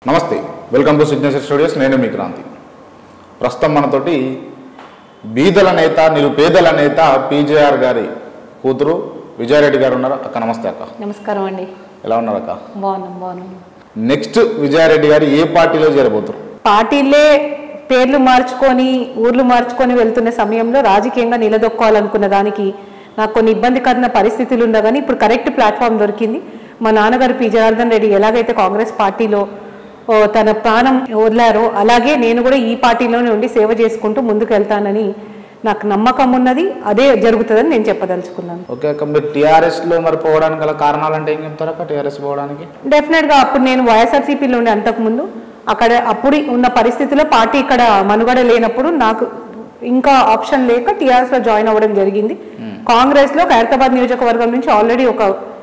నమస్తే welcome to signature studios నేను మీ క్రాంతి ప్రస్తుతం మనతోటి బీదల నేత నిరుపేదల నేత పీజేఆర్ గారి కూతురు విజయారెడ్డి గారు ఉన్నారు అక్క నమస్తే అక్క నమస్కారం అండి ఎలా ఉన్నారు అక్క బాగున్నాం బాగున్నాం నెక్స్ట్ విజయారెడ్డి గారు ఏ పార్టీలో చేరబోతారు పార్టీలే పేర్లు మార్చుకొని ఊర్లు మార్చుకొని వెళ్తున్న సమయంలో రాజకీయంగా నిలదొక్కాలనుకున్న దానికి నాకు కొన్ని ఇబ్బందికరమైన పరిస్థితులు ఉన్నా కానీ ఇప్పుడు కరెక్ట్ ప్లాట్ఫామ్ దొరికింది మా నాన్నగారు పి జనార్దన్ రెడ్డి ఎలాగైతే కాంగ్రెస్ పార్టీలో ఓ, తన ప్రాణం వదిలారో అలాగే నేను కూడా ఈ పార్టీలోనే ఉండి సేవ చేసుకుంటూ ముందుకు వెళ్తానని నాకు నమ్మకం ఉన్నది అదే జరుగుతుందని నేను చెప్పదలుచుకున్నాను ఓకే అక్క మీరు టీఆర్ఎస్లో మరి పోవడానికి గల కారణాలు అంటే ఏం చెప్తారు అక్క టీఆర్ఎస్ పోవడానికి డెఫినెట్గా అప్పుడు నేను వైఎస్ఆర్సీపీలో ఉండే అంతకుముందు అక్కడ అప్పుడు ఉన్న పరిస్థితిలో పార్టీ ఇక్కడ మనుగడ లేనప్పుడు నాకు ఇంకా ఆప్షన్ లేక టీఆర్ఎస్ లో జాయిన్ అవ్వడం జరిగింది కాంగ్రెస్ లో ఖైరతాబాద్ నియోజకవర్గం నుంచి ఆల్రెడీ ఒక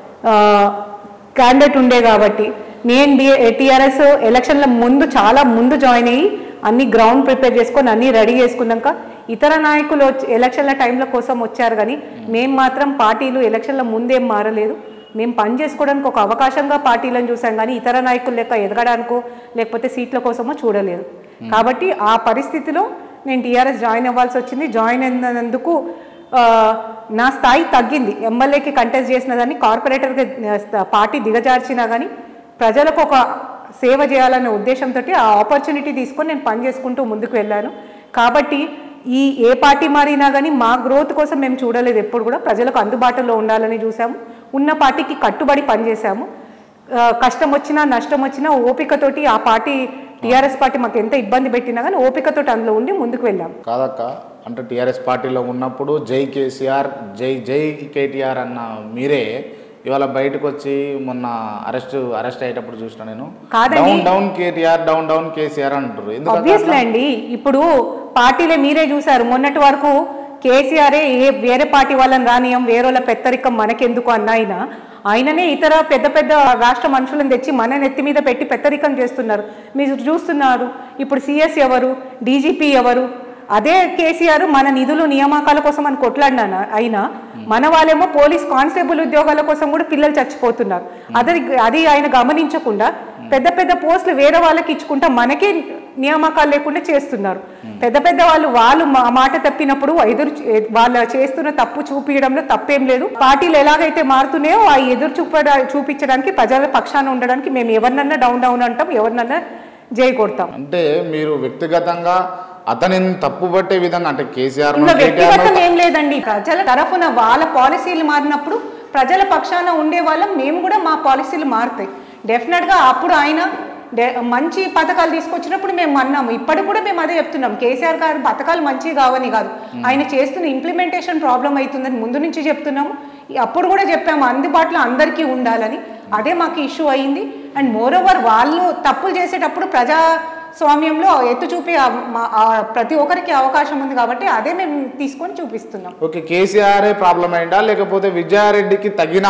క్యాండిడేట్ ఉండే కాబట్టి నేను టీఆర్ఎస్ ఎలక్షన్ల ముందు చాలా ముందు జాయిన్ అయ్యి అన్ని గ్రౌండ్ ప్రిపేర్ చేసుకొని అన్ని రెడీ చేసుకున్నాక ఇతర నాయకులు వచ్చి ఎలక్షన్ల టైంల కోసం వచ్చారు కానీ మేము మాత్రం పార్టీలు ఎలక్షన్ల ముందేం మారలేదు మేము పని చేసుకోవడానికి ఒక అవకాశంగా పార్టీలను చూసాం కానీ ఇతర నాయకులు లెక్క ఎదగడానికో లేకపోతే సీట్ల కోసమో చూడలేదు కాబట్టి ఆ పరిస్థితిలో నేను టీఆర్ఎస్ జాయిన్ అవ్వాల్సి వచ్చింది జాయిన్ అయినందుకు ఆ, నా స్థాయి తగ్గింది ఎమ్మెల్యేకి కంటెస్ట్ చేసిన దాన్ని కార్పొరేటర్కి పార్టీ దిగజార్చినా కానీ ప్రజలకు ఒక సేవ చేయాలనే ఉద్దేశంతో ఆ ఆపర్చునిటీ తీసుకొని నేను పని చేసుకుంటూ ముందుకు వెళ్ళాను కాబట్టి ఈ ఏ పార్టీ మారినా కానీ మా గ్రోత్ కోసం మేము చూడలేదు ఎప్పుడు కూడా ప్రజలకు అందుబాటులో ఉండాలని చూసాము ఉన్న పార్టీకి కట్టుబడి పనిచేసాము ఆ, కష్టం వచ్చినా నష్టం వచ్చినా ఓపికతోటి ఆ పార్టీ టీఆర్ఎస్ పార్టీ మాకు ఎంత ఇబ్బంది పెట్టినా కానీ ఓపికతోటి అందులో ఉండి ముందుకు వెళ్ళాము కాదక్క అంటే టీఆర్ఎస్ పార్టీలో ఉన్నప్పుడు జై కేసీఆర్ జై జై కేటీఆర్ అన్న మీరే ఇవాళ బయటకు వచ్చి మొన్న అరెస్ట్ అరెస్ట్ అయ్యేటప్పుడు చూసిన నేను కాదండి. Down down KTR down down KCR అంటారు ఎందుకంటే ఆబ్వియస్లీ అండి ఇప్పుడు పార్టీలే మీరే చూసారు మొన్నటి వరకు కేసీఆరే ఏ వేరే పార్టీ వాళ్ళని రానియం వేరేల పెత్తరికం మనకెందుకు అన్న ఆయన ఆయననే ఇతర పెద్ద పెద్ద రాష్ట్ర మనుషులను తెచ్చి మన నెత్తి మీద పెట్టి పెత్తరికం చేస్తున్నారు మీరు చూస్తున్నారు ఇప్పుడు సిఎస్ ఎవరు డీజీపీ ఎవరు అదే కేసీఆర్ మన నిధులు నియామకాల కోసం అని కొట్లాడినా అయినా మన వాళ్ళేమో పోలీస్ కానిస్టేబుల్ ఉద్యోగాల కోసం కూడా పిల్లలు చచ్చిపోతున్నారు అది అది ఆయన గమనించకుండా పెద్ద పెద్ద పోస్టులు వేరే వాళ్ళకి ఇచ్చుకుంటా మనకే నియామకాలు లేకుండా చేస్తున్నారు పెద్ద పెద్ద వాళ్ళు వాళ్ళు మా మాట తప్పినప్పుడు ఎదురు చూ- వాళ్ళ చేస్తున్న తప్పు చూపించడంలో తప్పేం లేదు పార్టీలు ఎలాగైతే మారుతున్నాయో ఆ ఎదురు చూప చూపించడానికి ప్రజల పక్షాన ఉండడానికి మేము ఎవరినన్నా డౌన్ డౌన్ అంటాం ఎవరినన్నా జై కొడతాం అంటే మీరు వ్యక్తిగతంగా అతనిని తప్పుపట్టే విధంగా అంటే కేసీఆర్ ఇందులో వ్యక్తిగతం ఏం లేదండి ప్రజల తరఫున వాళ్ళ పాలసీలు మారినప్పుడు ప్రజల పక్షాన ఉండే వాళ్ళం మేము కూడా మా పాలసీలు మారుతాయి డెఫినెట్గా అప్పుడు ఆయన డె- మంచి పథకాలు తీసుకొచ్చినప్పుడు మేము అన్నాము ఇప్పటికి కూడా మేము అదే చెప్తున్నాం కేసీఆర్ గారి పథకాలు మంచివి కావని కాదు ఆయన చేస్తున్న ఇంప్లిమెంటేషన్ ప్రాబ్లం అవుతుందని ముందు నుంచి చెప్తున్నాము ఈ- అప్పుడు కూడా చెప్పాము అందుబాటులో అందరికీ ఉండాలని అదే మాకు ఇష్యూ అయింది అండ్ మోర్ ఓవర్ వాళ్ళు తప్పులు చేసేటప్పుడు ప్రజా స్వామ్యంలో ఎత్తు చూపే ఆ- మా- ఆ ప్రతి ఒక్కరికి అవకాశం ఉంది కాబట్టి అదే మేము తీసుకొని చూపిస్తున్నాం ఓకే కేసీఆర్ ప్రాబ్లం అయిందా లేకపోతే విజయారెడ్డికి తగిన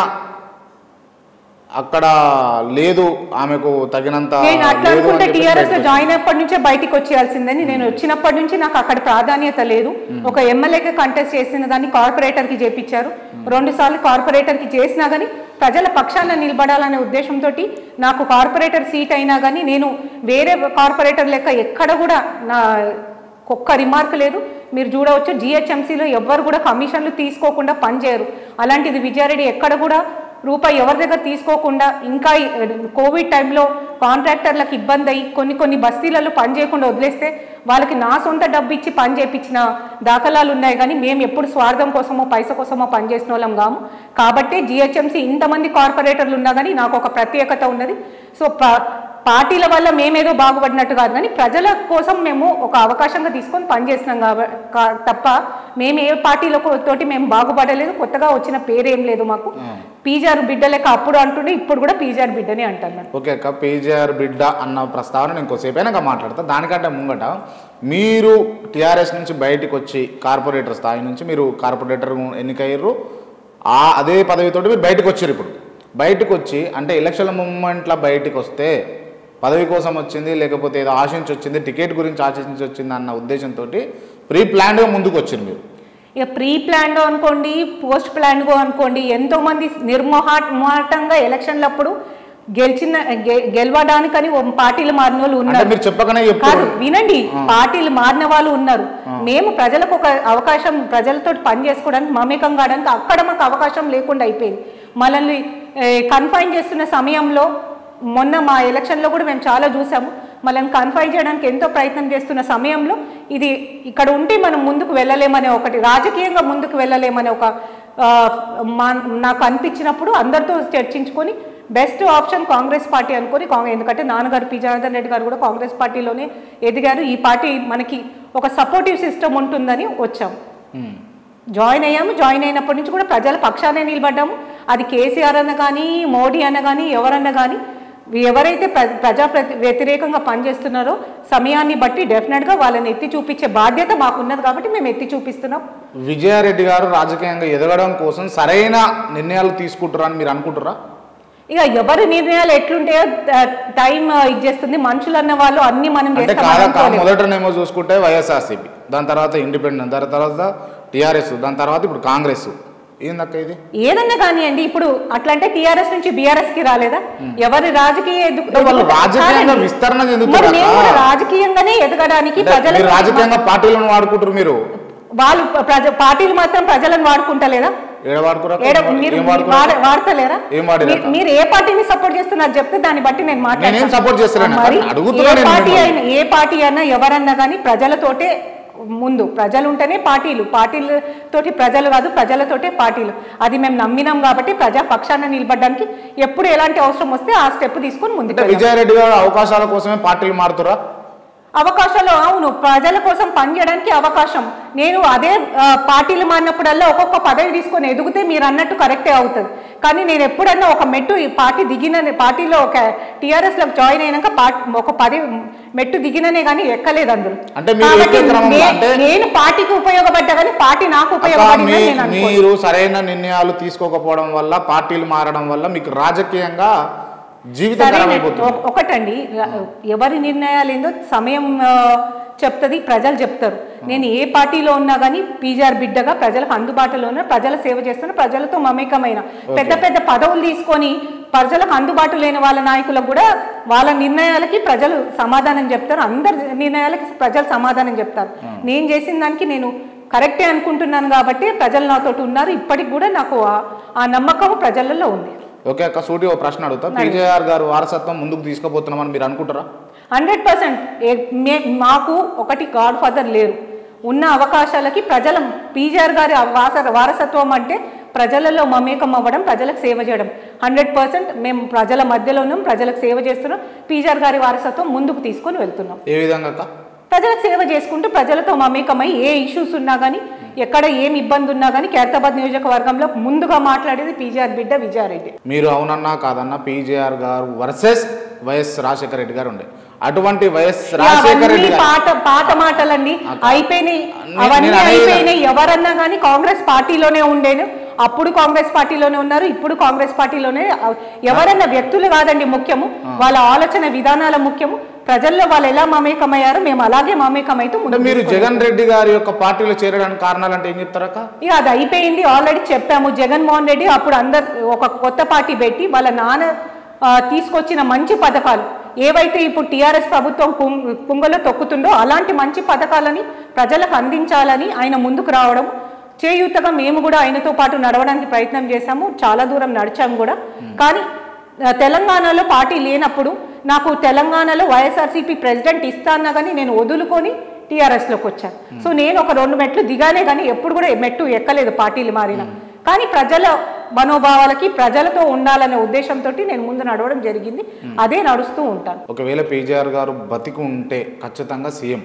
అక్కడ లేదు ఆమెకు తగినంత నేను అట్లా లేదు అనుకుంటే అని చెప్పేసి టీఆర్ఎస్ లో బయటకు జాయిన్ అయినప్పటి నుంచే బయటికి వచ్చేయాల్సిందని నేను వచ్చినప్పటి నుంచి నాకు అక్కడ ప్రాధాన్యత లేదు ఒక ఎమ్మెల్యేకి కంటెస్ట్ చేసిన దాన్ని కార్పొరేటర్ కి చేపించారు రెండు సార్లు కార్పొరేటర్ కి చేసినా గానీ ప్రజల పక్షాన నిలబడాలనే ఉద్దేశంతో నాకు కార్పొరేటర్ సీట్ అయినా కానీ నేను వేరే కార్పొరేటర్ లెక్క ఎక్కడ కూడా నా ఒక్క రిమార్క్ లేదు మీరు చూడవచ్చు జిహెచ్ఎంసీలో ఎవ్వరు కూడా కమిషన్లు తీసుకోకుండా పనిచేయరు అలాంటిది విజయారెడ్డి ఎక్కడ కూడా రూపాయి ఎవరి దగ్గర తీసుకోకుండా ఇంకా ఈ, కోవిడ్ టైంలో కాంట్రాక్టర్లకు ఇబ్బంది అయ్యి కొన్ని కొన్ని బస్తీలలో పని చేయకుండా వదిలేస్తే వాళ్ళకి నా సొంత డబ్బు ఇచ్చి పని చేయించిన దాఖలాలు ఉన్నాయి కానీ మేము ఎప్పుడు స్వార్థం కోసమో పైస కోసమో పని చేసిన వాళ్ళం కాము కాబట్టి జిహెచ్ఎంసీ ఇంతమంది కార్పొరేటర్లు ఉన్నా కానీ నాకు ఒక ప్రత్యేకత ఉన్నది సో ప- పార్టీల వల్ల మేమేదో బాగుపడినట్టు కాదు కానీ ప్రజల కోసం మేము ఒక అవకాశంగా తీసుకొని పనిచేస్తున్నాం కాబట్టి తప్ప మేము ఏ పార్టీల కో- తోటి మేము బాగుపడలేదు కొత్తగా వచ్చిన పేరేం లేదు మాకు పీజార్ బిడ్డ లెక్క అప్పుడు అంటుండే ఇప్పుడు కూడా పీజార్ బిడ్డనే అంటాను నేను ఓకే అక్క పీజీఆర్ బిడ్డ అన్న ప్రస్తావన నేను ఇంకోసేపు అయినాక మాట్లాడతా దానికంటే ముంగట మీరు టీఆర్ఎస్ నుంచి బయటికి వచ్చి కార్పొరేటర్ స్థాయి నుంచి మీరు కార్పొరేటర్ ఎన్నికయ్యారు ఆ అదే పదవితోటి మీరు బయటకు వచ్చారు ఇప్పుడు బయటకు వచ్చి అంటే ఎలక్షన్ల మూమెంట్లో బయటకు వస్తే పదవి కోసం వచ్చింది లేకపోతే ఏదో ఆశించి వచ్చింది టికెట్ గురించి ఆశించి వచ్చింది అన్న ఉద్దేశంతో ప్రీ ప్లాన్గా ముందుకు వచ్చింది మీరు ఇక ప్రీ ప్లాన్గా అనుకోండి పోస్ట్ ప్లాన్గా అనుకోండి ఎంతో మంది నిర్మోహాటంగా ఎలక్షన్లప్పుడు గెలిచిన గె- గెలవడానికని ఓ పార్టీలు మారిన వాళ్ళు అంటే ఉన్నారు మీరు చెప్పకనే కాదు చెప్తారు వినండి పార్టీలు మారిన వాళ్ళు ఉన్నారు మేము ప్రజలకు ఒక అవకాశం ప్రజలతో పని చేసుకోవడానికి మమేకం కావడానికి అక్కడ మాకు అవకాశం లేకుండా అయిపోయింది మనల్ని కన్ఫైన్ చేస్తున్న సమయంలో మొన్న మా ఎలక్షన్లో కూడా మేము చాలా చూసాము మనల్ని కన్ఫైన్ చేయడానికి ఎంతో ప్రయత్నం చేస్తున్న సమయంలో ఇది ఇక్కడ ఉంటే మనం ముందుకు వెళ్ళలేమనే ఒకటి రాజకీయంగా ముందుకు వెళ్ళలేమనే ఒక ఆ, మా- నాకు అనిపించినప్పుడు అందరితో చర్చించుకొని బెస్ట్ ఆప్షన్ కాంగ్రెస్ పార్టీ అనుకొని కాంగ్- ఎందుకంటే నాన్నగారు పి జనార్దన్ రెడ్డి గారు కూడా కాంగ్రెస్ పార్టీలోనే ఎదిగారు ఈ పార్టీ మనకి ఒక సపోర్టివ్ సిస్టమ్ ఉంటుందని వచ్చాము ఉమ్. జాయిన్ అయ్యాము జాయిన్ అయినప్పటి నుంచి కూడా ప్రజల పక్షానే నిలబడ్డాము అది కేసీఆర్ అన్న కానీ మోడీ అన్న కానీ ఎవరన్నా కానీ ఎవరైతే ప్ర ప్రజా ప్రతి వ్యతిరేకంగా పనిచేస్తున్నారో సమయాన్ని బట్టి డెఫినెట్గా వాళ్ళని ఎత్తి చూపించే బాధ్యత మాకున్నది కాబట్టి మేము ఎత్తి చూపిస్తున్నాం విజయారెడ్డి గారు రాజకీయంగా ఎదగడం కోసం సరైన నిర్ణయాలు తీసుకుంటారా అని మీరు అనుకుంటారా ఇక ఎవరి నిర్ణయాలు ఎట్లుంటాయో ట- టైం ఇచ్చేస్తుంది మనుషులు అన్న వాళ్ళు అన్ని మనం అంటే చేస్తాం కాదా అనుకోలేము. మొదటనేమో చూసుకుంటే వైఎస్ఆర్సీపీ దాని తర్వాత ఇండిపెండెంట్ దాని తర్వాత టీఆర్ఎస్ దాని తర్వాత ఇప్పుడు కాంగ్రెస్ ఏందక్క ఇది ఏదన్నా కానివ్వండి ఇప్పుడు అట్లా అంటే టీఆర్ఎస్ నుంచి బీఆర్ఎస్ కి రాలేదా ఎవరి రాజకీయ ఎదు- అంటే వాళ్ళు ఎదుగుదల- రాజకీయంగా కాదండి. విస్తరణ మరి చెందుతారు మేము అక్క. కూడా రాజకీయంగానే ఎదగడానికి అంటే ప్రజల మీరు రాజకీయంగా పార్టీలను వాడుకుంటారు మీరు వాళ్ళు ప్రజ పార్టీలు మాత్రం ప్రజలను వాడుకుంటలేదా ఏడ వాడుకురా ఏడ మీరు ఏం మీరు వాడుకురా వాడ- వాడతలేరా ఏం వాడిరా? మీ- మీరు ఏ పార్టీని సపోర్ట్ చేస్తున్నారు చెప్తే దాన్ని బట్టి నేను మాట్లాడతాను నేనేం support చేస్తలేను. మరి అడుగుతున్నా ఏ నేను పార్టీ మిమ్మల్ని. అయినా ఏ పార్టీ అయినా ఎవరన్నా కానీ ప్రజలతోటే ముందు ప్రజలు ఉంటేనే పార్టీలు పార్టీలు తోటి ప్రజలు కాదు ప్రజలతోటే పార్టీలు అది మేము నమ్మినాం కాబట్టి ప్రజా పక్షాన నిలబడడానికి ఎప్పుడు ఎలాంటి అవసరం వస్తే ఆ స్టెప్ తీసుకొని ముందుకు అంటే వెళ్దాం. విజయారెడ్డి గారు అవకాశాల కోసమే పార్టీలు మారుతురా అవకాశాలు అవును ప్రజల కోసం పనిచేయడానికి అవకాశం నేను అదే ఆ, పార్టీలు మారినప్పుడల్లా ఒక్కొక్క పదవి తీసుకొని ఎదిగితే మీరు అన్నట్టు కరెక్టే అవుతుంది కానీ నేను ఎప్పుడన్నా ఒక మెట్టు ఈ పార్టీ దిగిన పార్టీలో ఒక టీఆర్ఎస్లో జాయిన్ అయినాక పార్టీ ఒక పదవి మెట్టు దిగిననే కానీ ఎక్కలేదు అందులో అంటే మీరు కాబట్టి ఎక్కే క్రమంలో నే- అంటే- నేను పార్టీకి ఉపయోగపడ్డా కానీ పార్టీ నాకు అక్క, ఉపయోగపడిందని మీ- నేను అనుకోను మీరు సరైన నిర్ణయాలు తీసుకోకపోవడం వల్ల పార్టీలు మారడం వల్ల మీకు రాజకీయంగా జీవితం సరే ఖరాబ్ అయిపోతుంది ఒ- ఒకటండి ర- ఎవరి నిర్ణయాలు ఏందో సమయం ఆ, చెప్తుంది ప్రజలు చెప్తారు నేను ఏ పార్టీలో ఉన్నా కానీ పీజార్ బిడ్డగా ప్రజలకు అందుబాటులో ఉన్న ప్రజల సేవ చేస్తున్న ప్రజలతో మమేకమైన పెద్ద పెద్ద పదవులు తీసుకొని ప్రజలకు అందుబాటు లేని వాళ్ళ నాయకులకు కూడా వాళ్ళ నిర్ణయాలకి ప్రజలు సమాధానం చెప్తారు అందరి నిర్ణయాలకి ప్రజలు సమాధానం చెప్తారు నేను చేసిన దానికి నేను కరెక్టే అనుకుంటున్నాను కాబట్టి ప్రజలు నాతో ఉన్నారు ఇప్పటికి కూడా నాకు ఆ- ఆ నమ్మకం ప్రజలలో ఉంది ఓకే అక్క సూటి ఓ ప్రశ్న అడుగుతా పీజేఆర్ గారు వారసత్వం ముందుకు తీసుకుపోతున్నామని మీరు అనుకుంటారా హండ్రెడ్ పర్సెంట్ మాకు ఒకటి గాడ్ ఫాదర్ లేరు ఉన్న అవకాశాలకి ప్రజల పీజీఆర్ గారి వాస వారసత్వం అంటే ప్రజలలో మమేకం అవ్వడం ప్రజలకు సేవ చేయడం హండ్రెడ్ పర్సెంట్ మేము ప్రజల మధ్యలో ఉన్నాం ప్రజలకు సేవ చేస్తున్నాం పీజీఆర్ గారి వారసత్వం ముందుకు తీసుకొని వెళ్తున్నాం ఏ విధంగా అక్క ప్రజలకు సేవ చేసుకుంటూ ప్రజలతో మమేకమై ఏ ఇష్యూస్ ఉన్నా కానీ ఎక్కడ ఏం ఇబ్బంది ఉన్నా కానీ ఖైరతాబాద్ నియోజకవర్గంలో ముందుగా మాట్లాడేది పీజీఆర్ బిడ్డ విజయారెడ్డి మీరు అవునన్నా కాదన్నా పీజేఆర్ గారు వర్సెస్ వైఎస్ రాజశేఖర రెడ్డి గారు ఉండే అటువంటి వైఎస్ రాజశేఖర రెడ్డి అవన్నీ గారు పాత పాత మాటలన్నీ అయిపోయినాయి నేను- అవన్నీ నేను అనేది- అయిపోయినాయి ఎవరన్నా కానీ కాంగ్రెస్ పార్టీలోనే ఉండేను అప్పుడు కాంగ్రెస్ పార్టీలోనే ఉన్నారు ఇప్పుడు కాంగ్రెస్ పార్టీలోనే అ- ఎవరన్నా వ్యక్తులు కాదండి ముఖ్యము వాళ్ళ ఆలోచన విధానాల ముఖ్యము ప్రజల్లో వాళ్ళు ఎలా మమేకమయ్యారో మేము అలాగే మమేకమైతూ అంటే ముందుకు మీరు తీసుకెళ్తాం. జగన్ రెడ్డి గారి యొక్క పార్టీలో చేరడానికి కారణాలు అంటే ఏం చెప్తారక్క ఇక అది అయిపోయింది ఆల్రెడీ చెప్పాము జగన్మోహన్ రెడ్డి అప్పుడు అందరు ఒక కొత్త పార్టీ పెట్టి వాళ్ళ నాన్న ఆ, తీసుకొచ్చిన మంచి పథకాలు ఏవైతే ఇప్పుడు టీఆర్ఎస్ ప్రభుత్వం పుంగ పుంగలో తొక్కుతుందో అలాంటి మంచి పథకాలని ప్రజలకు అందించాలని ఆయన ముందుకు రావడం చేయూతగా మేము కూడా ఆయనతో పాటు నడవడానికి ప్రయత్నం చేశాము చాలా దూరం నడిచాము కూడా కానీ ఆ, తెలంగాణలో పార్టీ లేనప్పుడు నాకు తెలంగాణలో వైఎస్ఆర్సీపీ ప్రెసిడెంట్ ఇస్తా అన్నా కానీ నేను వదులుకొని టీఆర్ఎస్లోకి వచ్చాను సో నేను ఒక రెండు మెట్లు దిగానే కానీ ఎప్పుడు కూడా మెట్టు ఎక్కలేదు పార్టీలు మారిన కానీ ప్రజల మనోభావాలకి ప్రజలతో ఉండాలనే ఉద్దేశంతో నేను ముందు నడవడం జరిగింది అదే నడుస్తూ ఉంటాను ఒకవేళ పీజేఆర్ గారు బతికి ఉంటే ఖచ్చితంగా సీఎం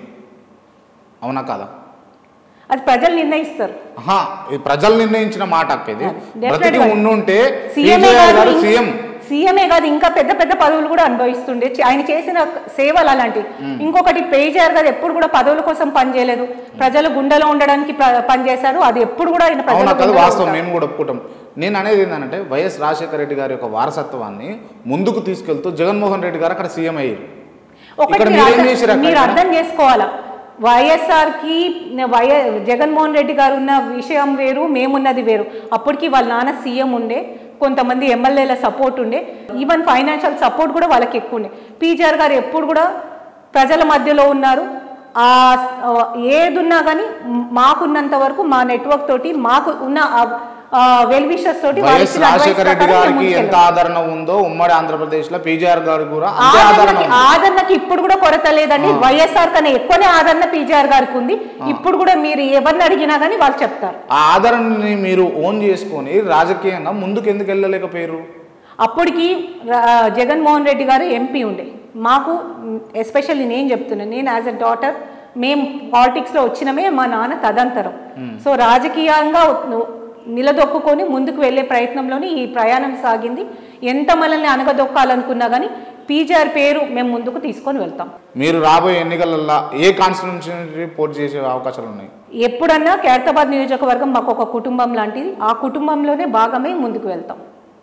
అవునా కాదా అది ప్రజలు నిర్ణయిస్తారు ఆహా, ఇది ప్రజలు నిర్ణయించిన మాట అక్క ఇది Definitely బ్రతికి గా. ఉండుంటే సీఎంఏ పీజేఆర్ గారు కాదు సీఎం సీఎంఏ కాదు ఇంకా పెద్ద పెద్ద పదవులు కూడా అనుభవిస్తుండే చి- ఆయన చేసిన సేవలు అలాంటి ఇంకొకటి పేజారు కదా ఎప్పుడు కూడా పదవుల కోసం పనిచేయలేదు ప్రజల గుండెలో ఉండడానికి ప్ర- పనిచేశారు అది ఎప్పుడు కూడా ఆయన ప్రజల అవునా కాదు గుండెలో వాస్తవం ఉంటారు. మేము కూడా ఒప్పుకుంటాం నేను అనేది ఏంటంటే వైఎస్ రాజశేఖర రెడ్డి గారి యొక్క వారసత్వాన్ని ముందుకు తీసుకెళ్తూ జగన్మోహన్ రెడ్డి గారు అక్కడ సీఎం అయ్యారు ఒకటి ఇక్కడ మీరు మీరేం అర్థం- చేశారు అక్కడ? మీరు అర్థం చేసుకోవాలా వైఎస్ఆర్ కి వై జగన్మోహన్ రెడ్డి గారు ఉన్న విషయం వేరు మేమున్నది వేరు అప్పటికి వాళ్ళ నాన్న సీఎం ఉండే కొంతమంది ఎమ్మెల్యేల సపోర్ట్ ఉండే ఈవెన్ ఫైనాన్షియల్ సపోర్ట్ కూడా వాళ్ళకి ఎక్కువ ఉండే పీజీఆర్ గారు ఎప్పుడు కూడా ప్రజల మధ్యలో ఉన్నారు ఆ ఏదున్నా కానీ మాకున్నంత వరకు మా నెట్వర్క్ తోటి మాకు ఉన్న వెల్ విషర్స్ తోటి వాళ్ళు వైఎస్ ఇచ్చిన advice రాజశేఖర రెడ్డి ప్రకారం మేము గారికి ఎంత ముందుకెళ్ళాం. ఆదరణ ఉందో ఉమ్మడి ఆంధ్రప్రదేశ్ లో పీజీఆర్ గారు కూడా అంతే ఆదరణ ఆదరణకి ఉంది ఆదరణకి ఇప్పుడు కూడా కొరత లేదండి వైఎస్ఆర్ కన్నా ఎక్కువనే ఆదరణ పీజీఆర్ గారికి ఉంది ఇప్పుడు కూడా మీరు ఎవరిని అడిగినా కానీ వాళ్ళు చెప్తారు ఆ ఆదరణని మీరు ఓన్ చేసుకొని రాజకీయంగా ముందుకు ఎందుకు వెళ్ళలేకపోయారు అప్పటికి రా- జగన్మోహన్ రెడ్డి గారు ఎంపీ ఉండే మాకు ఎస్పెషల్లీ నేను చెప్తున్నాను నేను యాజ్ ఎ డాటర్ మేము పాలిటిక్స్లో వచ్చినమే మా నాన్న తదంతరం సో రాజకీయంగా నిలదొక్కుకొని ముందుకు వెళ్ళే ప్రయత్నంలోనే ఈ ప్రయాణం సాగింది ఎంత మనల్ని అనగదొక్కాలనుకున్నా కానీ పీజీఆర్ పేరు మేము ముందుకు తీసుకొని వెళ్తాం మీరు రాబోయే ఎన్నికలలో ఏ కాన్స్టిట్యూన్సీ పోటీ చేసే అవకాశాలు ఉన్నాయి ఎప్పుడన్నా ఖైరతాబాద్ నియోజకవర్గం మాకు ఒక కుటుంబం లాంటిది ఆ కుటుంబంలోనే భాగమే ముందుకు వెళ్తాం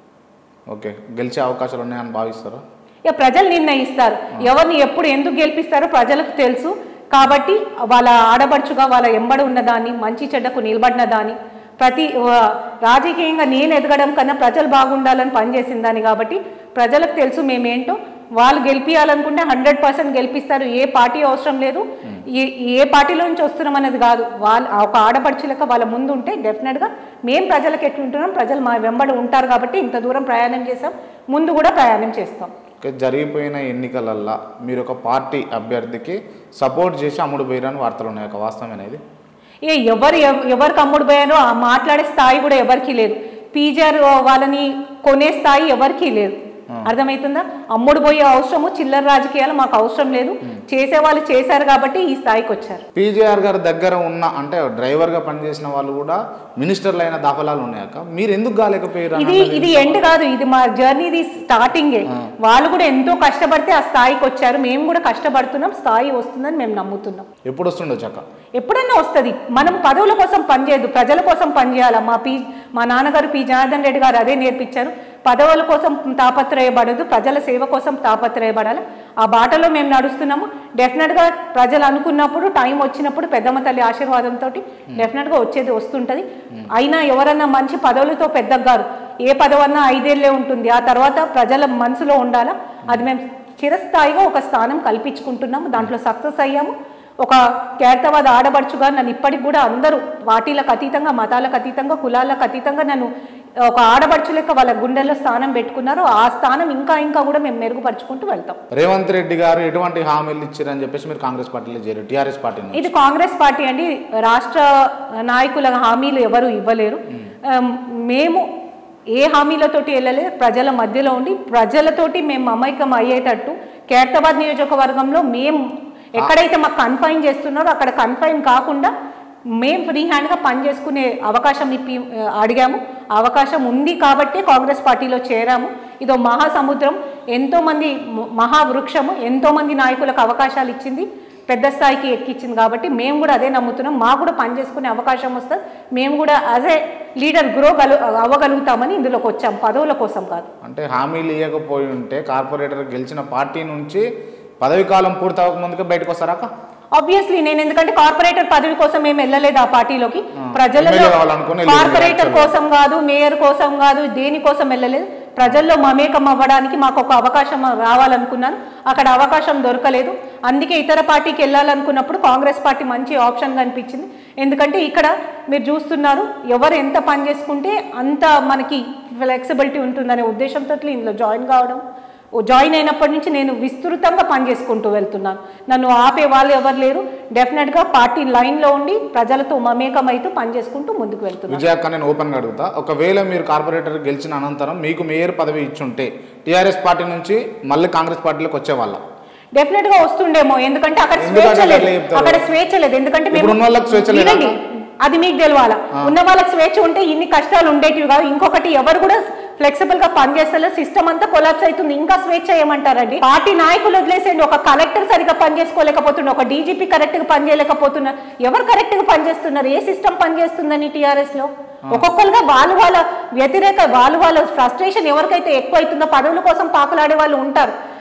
ఓకే గెలిచే అవకాశాలు ఉన్నాయని భావిస్తారా ఇక ప్రజలు నిర్ణయిస్తారు ఎవరిని ఎప్పుడు ఎందుకు గెలిపిస్తారో ప్రజలకు తెలుసు కాబట్టి వాళ్ళ ఆడబడుచుగా వాళ్ళ ఎంబడి ఉన్నదాన్ని మంచి చెడ్డకు నిలబడిన దాన్ని ప్రతి ఆ, రాజకీయంగా నేను ఎదగడం కన్నా ప్రజలు బాగుండాలని పనిచేసిన దాన్ని కాబట్టి ప్రజలకు తెలుసు మేమేంటో వాళ్ళు గెలిపించాలనుకుంటే హండ్రెడ్ పర్సెంట్ గెలిపిస్తారు ఏ పార్టీ అవసరం లేదు ఏ ఏ పార్టీలో నుంచి వస్తున్నాం అనేది కాదు వాళ్ళు ఒక ఆడపడుచు లెక్క వాళ్ళ ముందు ఉంటే డెఫినెట్గా మేము ప్రజలకు ఎట్లుంటున్నాం ప్రజలు మా వెంబడి ఉంటారు కాబట్టి ఇంత దూరం ప్రయాణం చేస్తాం ముందు కూడా ప్రయాణం చేస్తాం ఓకే జరిగిపోయిన ఎన్నికలల్లో మీరు ఒక పార్టీ అభ్యర్థికి సపోర్ట్ చేసి అమ్ముడు పోయారని వార్తలు ఉన్నాయి ఒక వాస్తవమేనా ఇది ఏ ఎవరు ఎవ- ఎవరికి అమ్ముడు పోయారో ఆ మాట్లాడే స్థాయి కూడా ఎవరికి లేదు పీజీఆర్ వాళ్ళని కొనే స్థాయి ఎవరికి లేదు అర్థమవుతుందా అమ్ముడు పోయే అవసరము చిల్లర రాజకీయాలు మాకు అవసరం లేదు చేసే వాళ్ళు చేశారు కాబట్టి ఈ స్థాయికి వచ్చారు పీజీఆర్ గారి దగ్గర ఉన్న అంటే డ్రైవర్గా పనిచేసిన వాళ్ళు కూడా మినిస్టర్లు అయిన దాఖలాలు ఉన్నాయక్క మీరు ఎందుకు కాలేకపోయారు ఇది ఇది ఎండ్ కాదు ఇది మా జర్నీది స్టార్టింగే వాళ్ళు కూడా ఎంతో కష్టపడితే ఆ స్థాయికి వచ్చారు మేము కూడా కష్టపడుతున్నాం స్థాయి వస్తుందని మేము నమ్ముతున్నాం ఎప్పుడు వస్తుండొచ్చు అక్క ఎప్పుడన్నా వస్తుంది మనం పదవుల కోసం పనిచేయదు ప్రజల కోసం పనిచేయాలి మా పీ మా నాన్నగారు పి జనార్దన్ రెడ్డి గారు అదే నేర్పించారు పదవుల కోసం తాపత్రయపడదు ప్రజల సేవ కోసం తాపత్రయపడాలి ఆ బాటలో మేము నడుస్తున్నాము డెఫినెట్గా ప్రజలు అనుకున్నప్పుడు టైం వచ్చినప్పుడు పెద్దమ్మ తల్లి ఆశీర్వాదంతో డెఫినెట్గా వచ్చేది వస్తుంటుంది అయినా ఎవరన్నా మంచి పదవులతో పెద్దగారు ఏ పదవన్నా ఐదేళ్లే ఉంటుంది ఆ తర్వాత ప్రజల మనసులో ఉండాలా అది మేము చిరస్థాయిగా ఒక స్థానం కల్పించుకుంటున్నాము దాంట్లో సక్సెస్ అయ్యాము ఒక కేర్తవాద ఆడబడుచుగా నన్ను ఇప్పటికి కూడా అందరూ పార్టీలకు అతీతంగా మతాలకు అతీతంగా కులాలకు అతీతంగా నన్ను ఒక ఆడబడుచు లెక్క వాళ్ళ గుండెల్లో స్థానం పెట్టుకున్నారు ఆ స్థానం ఇంకా ఇంకా కూడా మేము మెరుగుపరుచుకుంటూ వెళ్తాం రేవంత్ రెడ్డి గారు ఎటువంటి హామీలు ఇచ్చారని చెప్పేసి మీరు కాంగ్రెస్ పార్టీలో చేరారు టీఆర్ఎస్ పార్టీ నుంచి ఇది కాంగ్రెస్ పార్టీ అండి రాష్ట్ర నాయకుల హామీలు ఎవరు ఇవ్వలేరు ఆమ్, మేము ఏ హామీలతోటి వెళ్ళలేదు ప్రజల మధ్యలో ఉండి ప్రజలతోటి మేము మమైకం అయ్యేటట్టు కేర్తాబాద్ నియోజకవర్గంలో మేము ఎక్కడైతే మాకు కన్ఫైన్ చేస్తున్నారో అక్కడ కన్ఫైన్ కాకుండా మేము ఫ్రీ హ్యాండ్గా పనిచేసుకునే అవకాశం ఇప్పి అడిగాము ఆ అవకాశం ఉంది కాబట్టి కాంగ్రెస్ పార్టీలో చేరాము ఇదో మహాసముద్రం ఎంతోమంది మ- మహావృక్షము ఎంతోమంది నాయకులకు అవకాశాలు ఇచ్చింది పెద్ద స్థాయికి ఎక్కించింది కాబట్టి మేము కూడా అదే నమ్ముతున్నాం మాకు కూడా పని చేసుకునే అవకాశం వస్తుంది మేము కూడా యాజ్ ఏ లీడర్ గ్రో గలు అవ్వగలుగుతామని ఇందులోకి వచ్చాం పదవుల కోసం కాదు అంటే హామీలు ఇవ్వకపోయి ఉంటే కార్పొరేటర్ గెలిచిన పార్టీ నుంచి పదవి కాలం పూర్తి అవ్వకముందుకే బయటకు వస్తారా అక్క ఆబ్వియస్లీ నేను ఎందుకంటే కార్పొరేటర్ పదవి కోసం ఏం వెళ్ళలేదు ఆ పార్టీలోకి ప్రజలలో ఎమ్మెల్యే కావాలనుకుని వెళ్ళింది కార్పొరేటర్ actually. కోసం కాదు మేయర్ కోసం కాదు దేని కోసం వెళ్ళలేదు ప్రజల్లో మమేకం అవ్వడానికి మాకు ఒక అవకాశం రావాలనుకున్నాను అక్కడ అవకాశం దొరకలేదు అందుకే ఇతర పార్టీకి వెళ్ళాలనుకున్నప్పుడు కాంగ్రెస్ పార్టీ మంచి ఆప్షన్ కనిపించింది ఎందుకంటే ఇక్కడ మీరు చూస్తున్నారు ఎవరు ఎంత పని చేసుకుంటే అంత మనకి ఫ్లెక్సిబిలిటీ ఉంటుందనే ఉద్దేశంతో ఇందులో జాయిన్ కావడం ఓ జాయిన్ అయినప్పటి నుంచి నేను విస్తృతంగా పనిచేసుకుంటూ వెళ్తున్నాను నన్ను ఆపే వాళ్ళు ఎవరు లేరు డెఫినెట్గా పార్టీ లైన్లో ఉండి ప్రజలతో మమేకం అవుతూ పనిచేసుకుంటూ ముందుకు వెళ్తున్నాను విజయక్క నేను ఓపెన్గా అడుగుతా ఒకవేళ మీరు కార్పొరేటర్ గెలిచిన అనంతరం మీకు మేయర్ పదవి ఇచ్చుంటే టీఆర్ఎస్ పార్టీ నుంచి మళ్ళీ కాంగ్రెస్ పార్టీలోకి వచ్చేవాళ్ళ డెఫినెట్ గా వస్తుండేమో ఎందుకంటే అక్కడ ఎందుకంటే స్వేచ్ఛ లేదు అట్లా చెప్తారు? అక్కడ స్వేచ్ఛ లేదు ఎందుకంటే మేము ఇప్పుడు ఉన్న వాళ్ళకి స్వేచ్ఛ లేదా? వినండి, అది మీకు తెలవాలా ఉన్న వాళ్ళకి స్వేచ్ఛ ఉంటే ఇన్ని కష్టాలు ఉండేటివి కాదు ఇంకొకటి ఎవరు కూడా ఫ్లెక్సిబుల్ గా పనిచేస్తలే సిస్టమ్ అంతా కొలాప్స్ అవుతుంది ఇంకా స్వేచ్ఛ ఏమంటారండి పార్టీ నాయకులు వదిలేసేయండి ఒక కలెక్టర్ సరిగా పనిచేసుకోలేకపోతున్నా ఒక డీజీపీ కరెక్ట్ గా పనిచేయలేకపోతున్నా ఎవరు కరెక్ట్ గా పనిచేస్తున్నారు ఏ సిస్టమ్ పనిచేస్తుందని టీఆర్ఎస్ లో ఒక్కొక్కరుగా వాళ్ళు వాళ్ళ వ్యతిరేక వాళ్ళు వాళ్ళ ఫ్రస్ట్రేషన్ ఎవరికైతే ఎక్కువ అవుతుందో పదవుల కోసం పాకులాడే వాళ్ళు ఉంటారు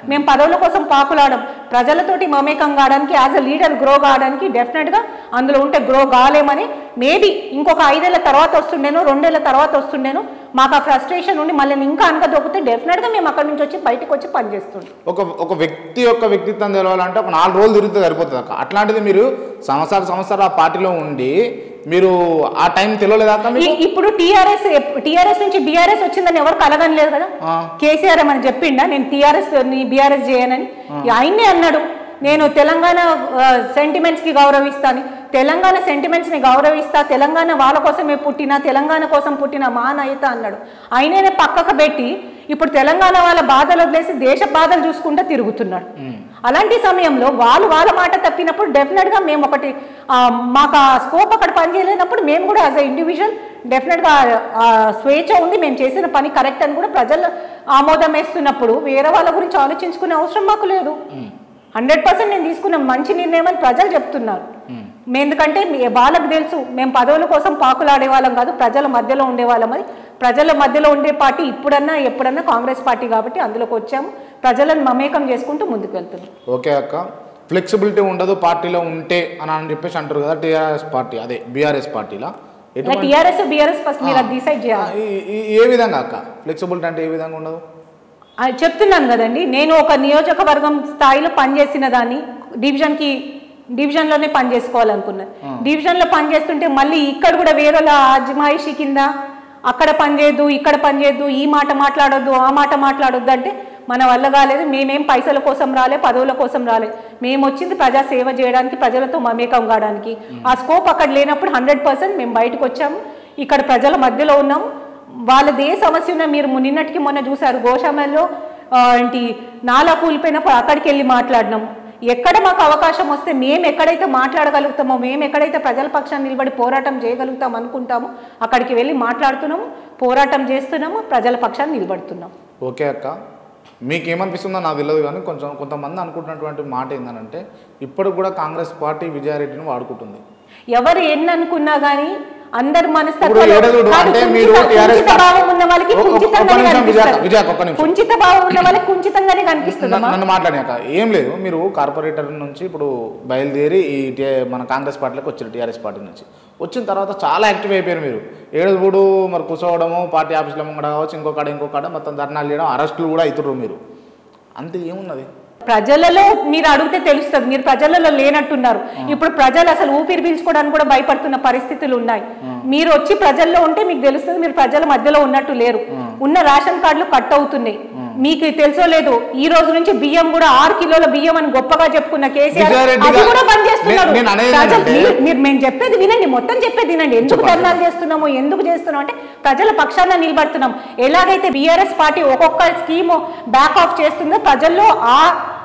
మేము పదవుల కోసం పాకులాడడం ప్రజలతోటి మమేకం కావడానికి యాజ్ అ లీడర్ గ్రో కావడానికి డెఫినెట్గా అందులో ఉంటే గ్రో కాలేమని మేబీ ఇంకొక ఐదేళ్ల తర్వాత వస్తుండేను రెండేళ్ల తర్వాత వస్తుండేను మాకు ఆ ఫ్రస్ట్రేషన్ ఉండి మళ్ళీ ఇంకా అనకదొక్కితే డెఫినెట్గా మేము అక్కడి నుంచి వచ్చి బయటకు వచ్చి పనిచేస్తుంటాం ఒక ఒక వ్యక్తి యొక్క వ్యక్తిత్వం తెలవాలంటే ఒక నాలుగు రోజులు తిరిగితే సరిపోతుంది అక్క అట్లాంటిది మీరు సంవత్సరాలు సంవత్సరాలు ఆ పార్టీలో ఉండి మీరు ఆ టైం తెలియలేదాక మీకు ఈ- ఇప్పుడు టీఆర్ఎస్ టీఆర్ఎస్ నుంచి బీఆర్ఎస్ వచ్చిందని ఎవరు కలగనలేదు కదా ఆ. కేసీఆర్ అని చెప్పిండా నేను టీఆర్ఎస్ బీఆర్ఎస్ చేయనని ఆయన్నే అన్నాడు నేను తెలంగాణ సెంటిమెంట్స్ కి గౌరవిస్తాను తెలంగాణ సెంటిమెంట్స్ ని గౌరవిస్తా తెలంగాణ వాళ్ళ కోసమే పుట్టిన తెలంగాణ కోసం పుట్టిన మహానాయత అన్నాడు ఆయననే పక్కకు పెట్టి ఇప్పుడు తెలంగాణ వాళ్ళ బాధలు వదిలేసి దేశ బాధలు చూసుకుంటూ తిరుగుతున్నాడు అలాంటి సమయంలో వాళ్ళు వాళ్ళ మాట తప్పినప్పుడు డెఫినెట్గా మేము ఒకటి ఆ, మాకు ఆ స్కోప్ అక్కడ పనిచేయలేనప్పుడు మేము కూడా యాజ్ అ ఇండివిజువల్ డెఫినెట్గా ఆ స్వేచ్ఛ ఉంది మేము చేసిన పని కరెక్ట్ అని కూడా ప్రజలు ఆమోదం వేస్తున్నప్పుడు వేరే వాళ్ళ గురించి ఆలోచించుకునే అవసరం మాకు లేదు హండ్రెడ్ పర్సెంట్ నేను తీసుకున్న మంచి నిర్ణయం అని ప్రజలు చెప్తున్నారు మేము ఎందుకంటే మీ- వాళ్ళకి తెలుసు మేము పదవుల కోసం పాకులాడే వాళ్ళం కాదు ప్రజల మధ్యలో ఉండేవాళ్ళం అది ప్రజల మధ్యలో ఉండే పార్టీ ఇప్పుడన్నా ఎప్పుడన్నా కాంగ్రెస్ పార్టీ కాబట్టి అందులోకి వచ్చాము ప్రజలను మమేకం చేసుకుంటూ ముందుకు వెళ్తున్నాం ఓకే అక్క ఫ్లెక్సిబిలిటీ ఉండదు పార్టీలో ఉంటే అని అని చెప్పేసి అంటారు కదా టీఆర్ఎస్ పార్టీ అదే బీఆర్ఎస్ పార్టీలా ఎటువంటి టీఆర్ఎస్ బీఆర్ఎస్ ఫస్ట్ మీరు అది డిసైడ్ చేయాలి ఈ- ఈ- ఏ విధంగా అక్క ఫ్లెక్సిబిలిటీ అంటే ఏ విధంగా ఉండదు అది చెప్తున్నాను కదండి నేను ఒక నియోజకవర్గం స్థాయిలో పనిచేసిన దాన్ని డివిజన్కి డివిజన్లోనే పని చేసుకోవాలనుకున్నాను డివిజన్లో పని చేస్తుంటే మళ్ళీ ఇక్కడ కూడా వేరే అజమాయిషి కింద అక్కడ పని చేయొద్దు ఇక్కడ పని చేయొద్దు ఈ మాట మాట్లాడొద్దు ఆ మాట మాట్లాడొద్దు అంటే మన వల్ల కాలేదు మేమేం పైసల కోసం రాలే పదవుల కోసం రాలే మేము వచ్చింది ప్రజా సేవ చేయడానికి ప్రజలతో మమేకం కావడానికి ఆ స్కోప్ అక్కడ లేనప్పుడు హండ్రెడ్ పర్సెంట్ మేము బయటకు వచ్చాము ఇక్కడ ప్రజల మధ్యలో ఉన్నాము వాళ్ళది ఏ సమస్య ఉన్నా మీరు ము- నిన్నటికి మొన్న చూశారు గోశామల్లో ఆ, ఏంటి నాలా కూలిపోయినప్పుడు అక్కడికి వెళ్ళి మాట్లాడినాం ఎక్కడ మాకు అవకాశం వస్తే మేము ఎక్కడైతే మాట్లాడగలుగుతామో మేము ఎక్కడైతే ప్రజల పక్షాన్ని నిలబడి పోరాటం చేయగలుగుతాం అనుకుంటామో అక్కడికి వెళ్ళి మాట్లాడుతున్నాము పోరాటం చేస్తున్నాము ప్రజల పక్షాన్ని నిలబడుతున్నాం ఓకే అక్క మీకు ఏమనిపిస్తుందో నాకు తెలియదు కానీ కొంచెం కొంతమంది అనుకుంటున్నటువంటి మాట ఏంటంటే ఇప్పటికి కూడా కాంగ్రెస్ పార్టీ విజయారెడ్డిని వాడుకుంటుంది ఎవరు ఎన్ని అనుకున్నా గానీ అందరు ఇప్పుడు మనస్తత్వాలు ఏడదుడు కాదు, అంటే కుంచిత- మీరు TRS కుంచిత భావం ఉన్న వాళ్ళకి ఒక్క- ఒక్క కుంచితంగానే నిమిషం విజయ కనిపిస్తారు. విజయ ఒక్క నిమిషం కుంచిత భావం ఉన్న వాళ్ళకి కుంచితంగానే కనిపిస్తుందమ్మా నన్ను- నన్ను మాట్లాడాక ఏం లేదు మీరు కార్పొరేటర్ నుంచి ఇప్పుడు బయలుదేరి ఈ టి- మన కాంగ్రెస్ పార్టీలోకి వచ్చారు టీఆర్ఎస్ పార్టీ నుంచి వచ్చిన తర్వాత చాలా యాక్టివ్ అయిపోయారు మీరు ఏడుగుడు మరి కూర్చోవడము పార్టీ ఆఫీస్లో ముంగడ కావచ్చు ఇంకొకడ ఇంకొకడ మొత్తం ధర్నాలు చేయడం అరెస్టులు కూడా అవుతుర్రు మీరు అంతే ఏమున్నది ప్రజలలో మీరు అడిగితే తెలుస్తుంది మీరు ప్రజలలో లేనట్టున్నారు ఇప్పుడు ప్రజలు అసలు ఊపిరి పీల్చుకోవడానికి కూడా భయపడుతున్న పరిస్థితులు ఉన్నాయి మీరు వచ్చి ప్రజల్లో ఉంటే మీకు తెలుస్తుంది మీరు ప్రజల మధ్యలో ఉన్నట్టు లేరు ఉన్న రేషన్ కార్డులు కట్ అవుతున్నాయి మీకు తెలుసో లేదు ఈ రోజు నుంచి బియ్యం కూడా ఆరు కిలోల బియ్యం అని గొప్పగా చెప్పుకున్న కేసీఆర్ విజయారెడ్డి అది గారు- కూడా బంద్ చేస్తున్నారు నేను- నేను అనేది ప్రజలు- ఏంటంటే- మీరు- మీరు మేము చెప్పేది వినండి మొత్తం చెప్పేది వినండి ఎందుకు ధర్నాలు చేస్తున్నాము ఎందుకు చేస్తున్నాం అంటే ప్రజల పక్షాన నిలబడుతున్నాం ఎలాగైతే బీఆర్ఎస్ పార్టీ ఒక్కొక్క స్కీము బ్యాక్ ఆఫ్ చేస్తుందో ప్రజల్లో ఆ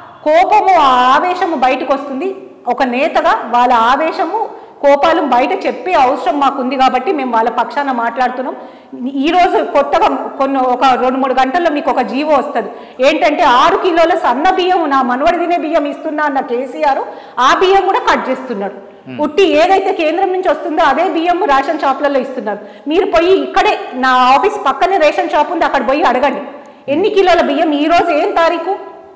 కోపము ఆ ఆవేశము బయటకు వస్తుంది ఒక నేతగా వాళ్ళ ఆవేశము కోపాలు బయట చెప్పే అవసరం మాకుంది కాబట్టి మేము వాళ్ళ పక్షాన మాట్లాడుతున్నాం ఈ రోజు కొత్తగా కొన్ని ఒక రెండు మూడు గంటల్లో మీకు ఒక జీవో వస్తుంది ఏంటంటే ఆరు కిలోల సన్న బియ్యం నా మనవడి తినే బియ్యం ఇస్తున్నా అన్న కేసీఆర్ ఆ బియ్యం కూడా కట్ చేస్తున్నాడు ఉట్టి ఏదైతే కేంద్రం నుంచి వస్తుందో అదే బియ్యం రేషన్ షాపులలో ఇస్తున్నారు మీరు పోయి ఇక్కడే నా ఆఫీస్ పక్కనే రేషన్ షాప్ ఉంది అక్కడ పోయి అడగండి ఎన్ని కిలోల బియ్యం ఈ రోజు ఏం తారీఖు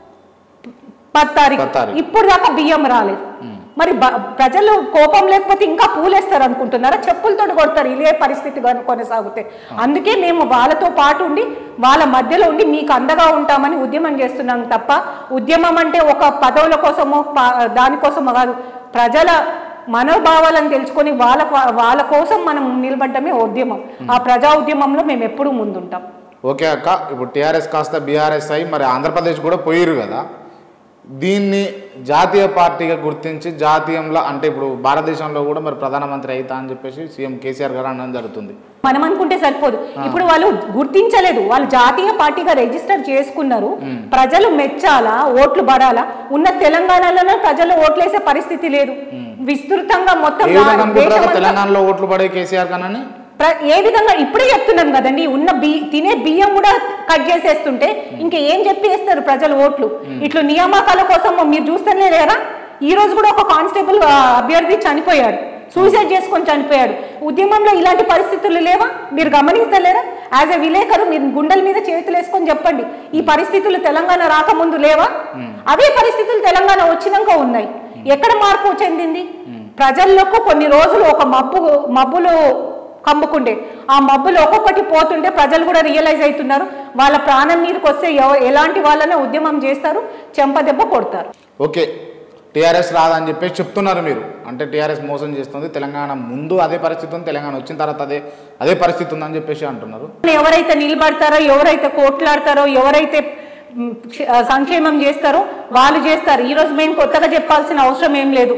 పది తారీఖు పది తారీఖు. ఇప్పుడు దాకా బియ్యం రాలేదు మరి బ- ప్రజలు కోపం లేకపోతే ఇంకా పూలేస్తారు అనుకుంటున్నారా చెప్పులతో కొడతారు ఇదే పరిస్థితి కను- కొనసాగితే అందుకే మేము వాళ్ళతో పాటు ఉండి వాళ్ళ మధ్యలో ఉండి మీకు అండగా ఉంటామని ఉద్యమం చేస్తున్నాం తప్ప ఉద్యమం అంటే ఒక పదవుల కోసమో ప- దానికోసమో కాదు ప్రజల మనోభావాలను తెలుసుకొని వాళ్ళ వాళ్ళ కోసం మనం నిలబడ్డమే ఉద్యమం ఆ ప్రజా ఉద్యమంలో మేము ఎప్పుడూ ముందుంటాం ఓకే అక్క ఇప్పుడు టీఆర్ఎస్ కాస్త బీఆర్ఎస్ అయి మరి ఆంధ్రప్రదేశ్ కూడా పోయిరు కదా దీన్ని జాతీయ పార్టీగా గుర్తించి జాతీయంలో అంటే ఇప్పుడు భారతదేశంలో కూడా మరి ప్రధానమంత్రి అవుతా అని చెప్పేసి సీఎం కేసీఆర్ గారు అనడం జరుగుతుంది మనం అనుకుంటే సరిపోదు ఇప్పుడు వాళ్ళు గుర్తించలేదు వాళ్ళు జాతీయ పార్టీగా రిజిస్టర్ చేసుకున్నారు ప్రజలు మెచ్చాలా ఓట్లు పడాలా ఉన్న తెలంగాణలోనే ప్రజలు ఓట్లేసే పరిస్థితి లేదు విస్తృతంగా మొత్తం ఏ విధంగా అనుకుంటారు అక్క దేశమంతా- తెలంగాణలో ఓట్లు పడే కేసీఆర్ కనని ప్ర- ఏ విధంగా ఇప్పుడే చెప్తున్నాం కదండి ఉన్న బి తినే బియ్యం కూడా కట్ చేసేస్తుంటే ఇంకా ఏం చెప్పేస్తారు ప్రజలు ఓట్లు ఇట్లా నియామకాల కోసం మీరు చూస్తేనే లేరా ఈ రోజు కూడా ఒక కానిస్టేబుల్ ఆ, అభ్యర్థి చనిపోయాడు సూసైడ్ చేసుకొని చనిపోయాడు ఉద్యమంలో ఇలాంటి పరిస్థితులు లేవా మీరు గమనిస్తలేరా యాజ్ ఎ విలేకరు మీరు గుండెల మీద చేతులు వేసుకొని చెప్పండి ఈ పరిస్థితులు తెలంగాణ రాకముందు లేవా అవే పరిస్థితులు తెలంగాణ వచ్చినాక ఉన్నాయి ఎక్కడ మార్పు చెందింది ప్రజల్లోకి కొన్ని రోజులు ఒక మబ్బు మబ్బులు కమ్ముకుండే ఆ మబ్బులు ఒక్కొక్కటి పోతుంటే ప్రజలు కూడా రియలైజ్ అవుతున్నారు వాళ్ళ ప్రాణం మీదకి వస్తే ఎవ- ఎలాంటి వాళ్ళనే ఉద్యమం చేస్తారు చెంపదెబ్బ కొడతారు ఓకే టీఆర్ఎస్ రాదని చెప్పేసి చెప్తున్నారు మీరు అంటే టీఆర్ఎస్ మోసం చేస్తుంది తెలంగాణ ముందు అదే పరిస్థితి ఉంది తెలంగాణ వచ్చిన తర్వాత అదే అదే పరిస్థితి ఉందని చెప్పేసి అంటున్నారు ఎవరైతే నిలబడతారో ఎవరైతే కోట్లాడతారో ఎవరైతే మ్, క్ష- ఆ, సంక్షేమం చేస్తారో వాళ్ళు చేస్తారు ఈ రోజు మేము కొత్తగా చెప్పాల్సిన అవసరం ఏం లేదు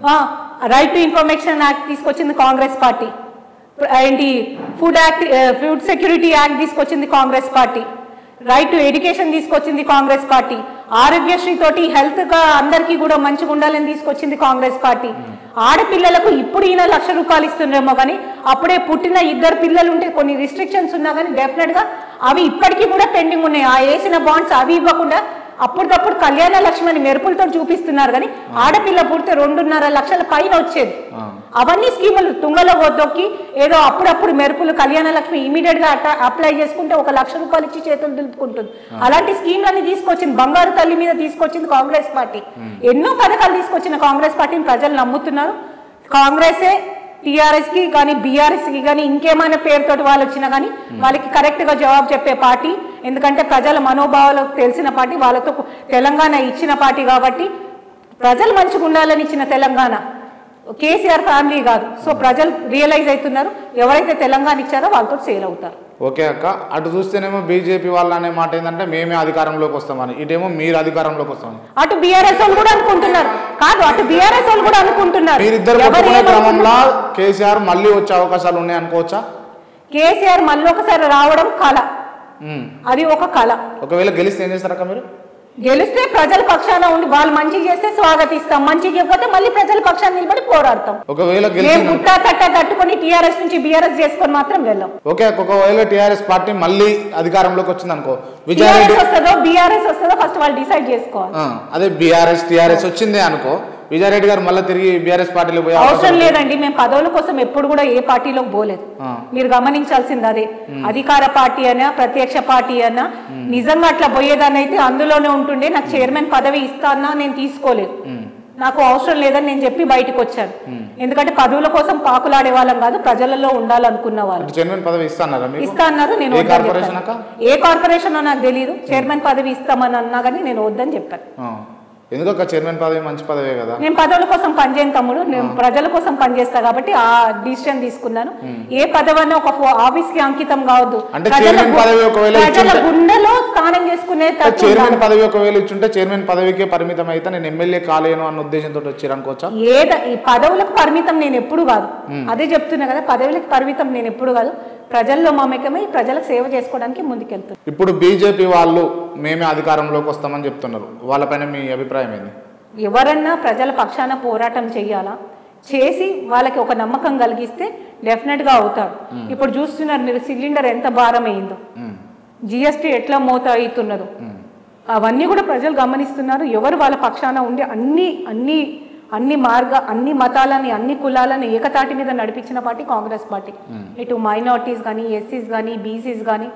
రైట్ టు ఇన్ఫర్మేషన్ యాక్ట్ తీసుకొచ్చింది కాంగ్రెస్ పార్టీ ఏంటి food act food security act తీసుకొచ్చింది Congress party right to education తీసుకొచ్చింది కాంగ్రెస్ పార్టీ ఆరోగ్యశ్రీ తోటి హెల్త్ గా అందరికీ కూడా మంచిగా ఉండాలని తీసుకొచ్చింది కాంగ్రెస్ పార్టీ ఆడపిల్లలకు ఇప్పుడు ఈయన లక్ష రూపాయలు ఇస్తుండ్రేమో కానీ అప్పుడే పుట్టిన ఇద్దరు పిల్లలు ఉంటే కొన్ని రిస్ట్రిక్షన్స్ ఉన్నా కానీ డెఫినెట్ గా అవి ఇప్పటికీ కూడా పెండింగ్ ఉన్నాయి ఆ వేసిన బాండ్స్ అవి ఇవ్వకుండా అప్పటికప్పుడు కళ్యాణ లక్ష్మణి మెరుపులతో చూపిస్తున్నారు కానీ ఆడపిల్ల పుడితే రెండున్నర లక్షల పైన వచ్చేది ఆ. అవన్నీ స్కీములు తుంగలో తొక్కి ఏదో అప్పుడప్పుడు మెరుపులు కళ్యాణ లక్ష్మి ఇమీడియట్ గా అట్లా అప్లై చేసుకుంటే ఒక లక్ష రూపాయలు ఇచ్చి చేతులు దులుపుకుంటుంది అలాంటి స్కీమ్లన్నీ తీసుకొచ్చింది బంగారు తల్లి మీద తీసుకొచ్చింది కాంగ్రెస్ పార్టీ ఎన్నో పథకాలు తీసుకొచ్చిన కాంగ్రెస్ పార్టీని ప్రజలు నమ్ముతున్నారు కాంగ్రెసే టీఆర్ఎస్ కి కానీ బీఆర్ఎస్ కి కానీ ఇంకేమైనా పేరుతోటి వాళ్ళు వచ్చినా కానీ వాళ్ళకి కరెక్ట్ గా జవాబు చెప్పే పార్టీ ఎందుకంటే ప్రజల మనోభావాలు తెలిసిన పార్టీ వాళ్ళతో తెలంగాణ ఇచ్చిన పార్టీ కాబట్టి ప్రజలు మంచిగా ఉండాలని ఇచ్చిన తెలంగాణ కేసీఆర్ ఫ్యామిలీ కాదు సో ప్రజలు రియలైజ్ అవుతున్నారు ఎవరైతే తెలంగాణ ఇచ్చారో వాళ్ళతో సేల్ అవుతారు ఓకే అక్క అటు చూస్తేనేమో బీజేపీ వాళ్ళు అనే మాట ఏంటంటే మేమే అధికారంలోకి వస్తామని ఇటేమో మీరు అధికారంలోకి వస్తామని అటు బీఆర్ఎస్ వాళ్ళు కూడా అనుకుంటున్నారు కాదు అటు బీఆర్ఎస్ వాళ్ళు కూడా అనుకుంటున్నారు మీరిద్దరు ఎవరు కొట్టుకునే ఏమనుకుంటున్నారు? క్రమంలో కేసీఆర్ మళ్ళీ వచ్చే అవకాశాలు ఉన్నాయి అనుకోవచ్చా కేసీఆర్ మళ్ళీ ఒకసారి రావడం కళ ఉమ్. అది ఒక కళ ఒకవేళ గెలిస్తే ఏం చేస్తారక్క మీరు గెలిస్తే ప్రజల పక్షాన ఉండి వాళ్ళు మంచి చేస్తే స్వాగతిస్తాం మంచి ఇవ్వకపోతే మళ్ళీ ప్రజల పక్షాన నిలబడి పోరాడతాం ఒకవేళ మేము గెలిచిన గుట్టా తట్ట తట్టుకొని టీఆర్ఎస్ నుంచి బీఆర్ఎస్ చేసుకొని మాత్రం వెళ్ళాం ఓకే అక్క, ఒకవేళ టీఆర్ఎస్ పార్టీ మళ్ళీ అధికారంలోకి వచ్చింది అనుకో విజయారెడ్డి టీఆర్ఎస్ వస్తుందో బీఆర్ఎస్ వస్తుందో ఫస్ట్ వాళ్ళు డిసైడ్ చేసుకోవాలి ఆ, అదే బీఆర్ఎస్ టీఆర్ఎస్ వచ్చిందే అనుకో విజయారెడ్డి గారు మళ్ళీ తిరిగి బీఆర్ఎస్ పార్టీలో పోయే అవసరం అవకాశం లేదండి మేము పదవుల కోసం ఎప్పుడు కూడా ఏ పార్టీలోకి పోలేదు ఆ. మీరు గమనించాల్సింది అదే అధికార పార్టీ అయినా ప్రత్యక్ష పార్టీ అయినా నిజంగా అట్లా పోయేదాన్ని అయితే అందులోనే ఉంటుండే నాకు చైర్మన్ పదవి ఇస్తానా నేను తీసుకోలేదు నాకు అవసరం లేదని నేను చెప్పి బయటకు వచ్చాను ఎందుకంటే పదవుల కోసం పాకులాడే వాళ్ళం కాదు ప్రజలలో ఉండాలనుకున్న వాళ్ళు అంటే చైర్మన్ పదవి ఇస్తాన్నారా మీకు ఇస్తా అన్నారు నేను ఏ వద్దని కార్పొరేషన్ చెప్పాను. ఏ కార్పొరేషన్ నాకు తెలియదు చైర్మన్ పదవి ఇస్తామని అన్నా కానీ నేను వద్దని చెప్పాను ఆ. ఎందుకక్క చైర్మన్ పదవి మంచి పదవే కదా నేను పదవుల కోసం పనిచేయను తమ్ముడు నేను ప్రజల కోసం పనిచేస్తా కాబట్టి ఆ డిసిషన్ తీసుకున్నాను ఏ పదవన్నా ఒక ఆఫీస్ కి అంకితం కావద్దు అంటే ప్రజల చైర్మన్ గు- పదవి ఒకవేళ ప్రజల ఇచ్చుంటే- గుండెలో స్నానం చేసుకునే తత్వం చైర్మన్ కాదు. పదవి ఒకవేళ ఇచ్చుంటే చైర్మన్ పదవికే పరిమితం అయితే నేను ఎమ్మెల్యే కాలేను అన్న ఉద్దేశంతో వచ్చారు అనుకోవచ్చా ఏద ఈ పదవులకు పరిమితం నేను ఎప్పుడు కాదు అదే చెప్తున్నా కదా పదవులకు పరిమితం నేను ఎప్పుడు కాదు ప్రజల్లో మమేకమై ప్రజలకు సేవ చేసుకోవడానికి ముందుకెళ్తున్నాను ఇప్పుడు బీజేపీ వాళ్ళు మేమే అధికారంలోకి వస్తామని చెప్తున్నారు వాళ్ళపైన మీ అభిప్రాయం ఏంది ఎవరన్నా ప్రజల పక్షాన పోరాటం చేయాలా చేసి వాళ్ళకి ఒక నమ్మకం కలిగిస్తే డెఫినెట్గా అవుతారు ఇప్పుడు చూస్తున్నారు మీరు సిలిండర్ ఎంత భారం అయిందో ఉమ్. జిఎస్టీ ఎట్లా మోత అవుతున్నదో అవన్నీ కూడా ప్రజలు గమనిస్తున్నారు ఎవరు వాళ్ళ పక్షాన ఉండి అన్ని అన్ని అన్ని మార్గ అన్ని మతాలని అన్ని కులాలను ఏకతాటి మీద నడిపించిన పార్టీ కాంగ్రెస్ పార్టీ ఇటు మైనార్టీస్ కానీ ఎస్సీస్ కానీ బీసీస్ కానీ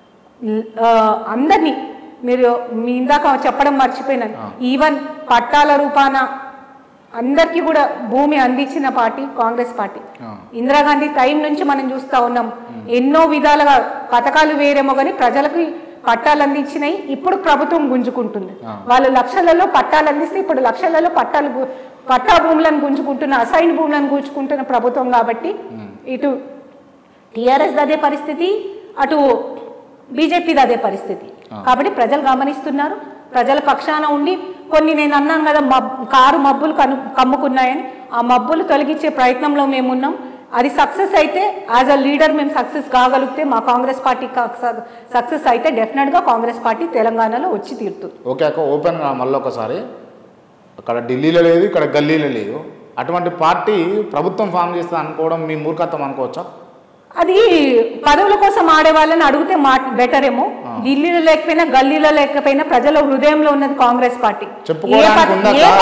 అందరినీ మీరు మీ ఇందాక చెప్పడం మర్చిపోయినాను ఈవెన్ పట్టాల రూపాన అందరికీ కూడా భూమి అందించిన పార్టీ కాంగ్రెస్ పార్టీ ఆ. ఇందిరాగాంధీ టైం నుంచి మనం చూస్తా ఉన్నాం ఎన్నో విధాలుగా పథకాలు వేరేమో కానీ ప్రజలకు పట్టాలు అందించినాయి ఇప్పుడు ప్రభుత్వం గుంజుకుంటుంది ఆ. వాళ్ళు లక్షలలో పట్టాలు అందిస్తే ఇప్పుడు లక్షలలో పట్టాలు గు- పట్టా భూములను గుంజుకుంటున్న అసైన్ భూములను గుంజుకుంటున్న ప్రభుత్వం కాబట్టి ఇటు టీఆర్ఎస్ అదే పరిస్థితి అటు బీజేపీది అదే పరిస్థితి కాబట్టి ప్రజలు గమనిస్తున్నారు ప్రజల పక్షాన ఉండి కొన్ని నేను అన్నాను కదా మబ్ కారు మబ్బులు కను కమ్ముకున్నాయని ఆ మబ్బులు తొలగించే ప్రయత్నంలో మేమున్నాం అది సక్సెస్ అయితే యాజ్ అ లీడర్ మేము సక్సెస్ కాగలిగితే మా కాంగ్రెస్ పార్టీ సక్సెస్ అయితే డెఫినెట్గా కాంగ్రెస్ పార్టీ తెలంగాణలో వచ్చి తీరుతుంది ఓకే అక్క ఓపెన్గా మళ్ళీ ఒకసారి అక్కడ ఢిల్లీలో లేదు ఇక్కడ గల్లీలో లేదు అటువంటి పార్టీ ప్రభుత్వం ఫామ్ చేస్తా అనుకోవడం మీ మూర్ఖత్వం అనుకోవచ్చా అది పదవుల కోసం ఆడే వాళ్ళని అడిగితే మా బెటర్ ఏమో ఢిల్లీలో లేకపోయినా గల్లీలో లేకపోయినా ప్రజల హృదయంలో ఉన్నది కాంగ్రెస్ పార్టీ ఏ చెప్పుకోవడానికి పద- ఉందా ఏ కా- పద-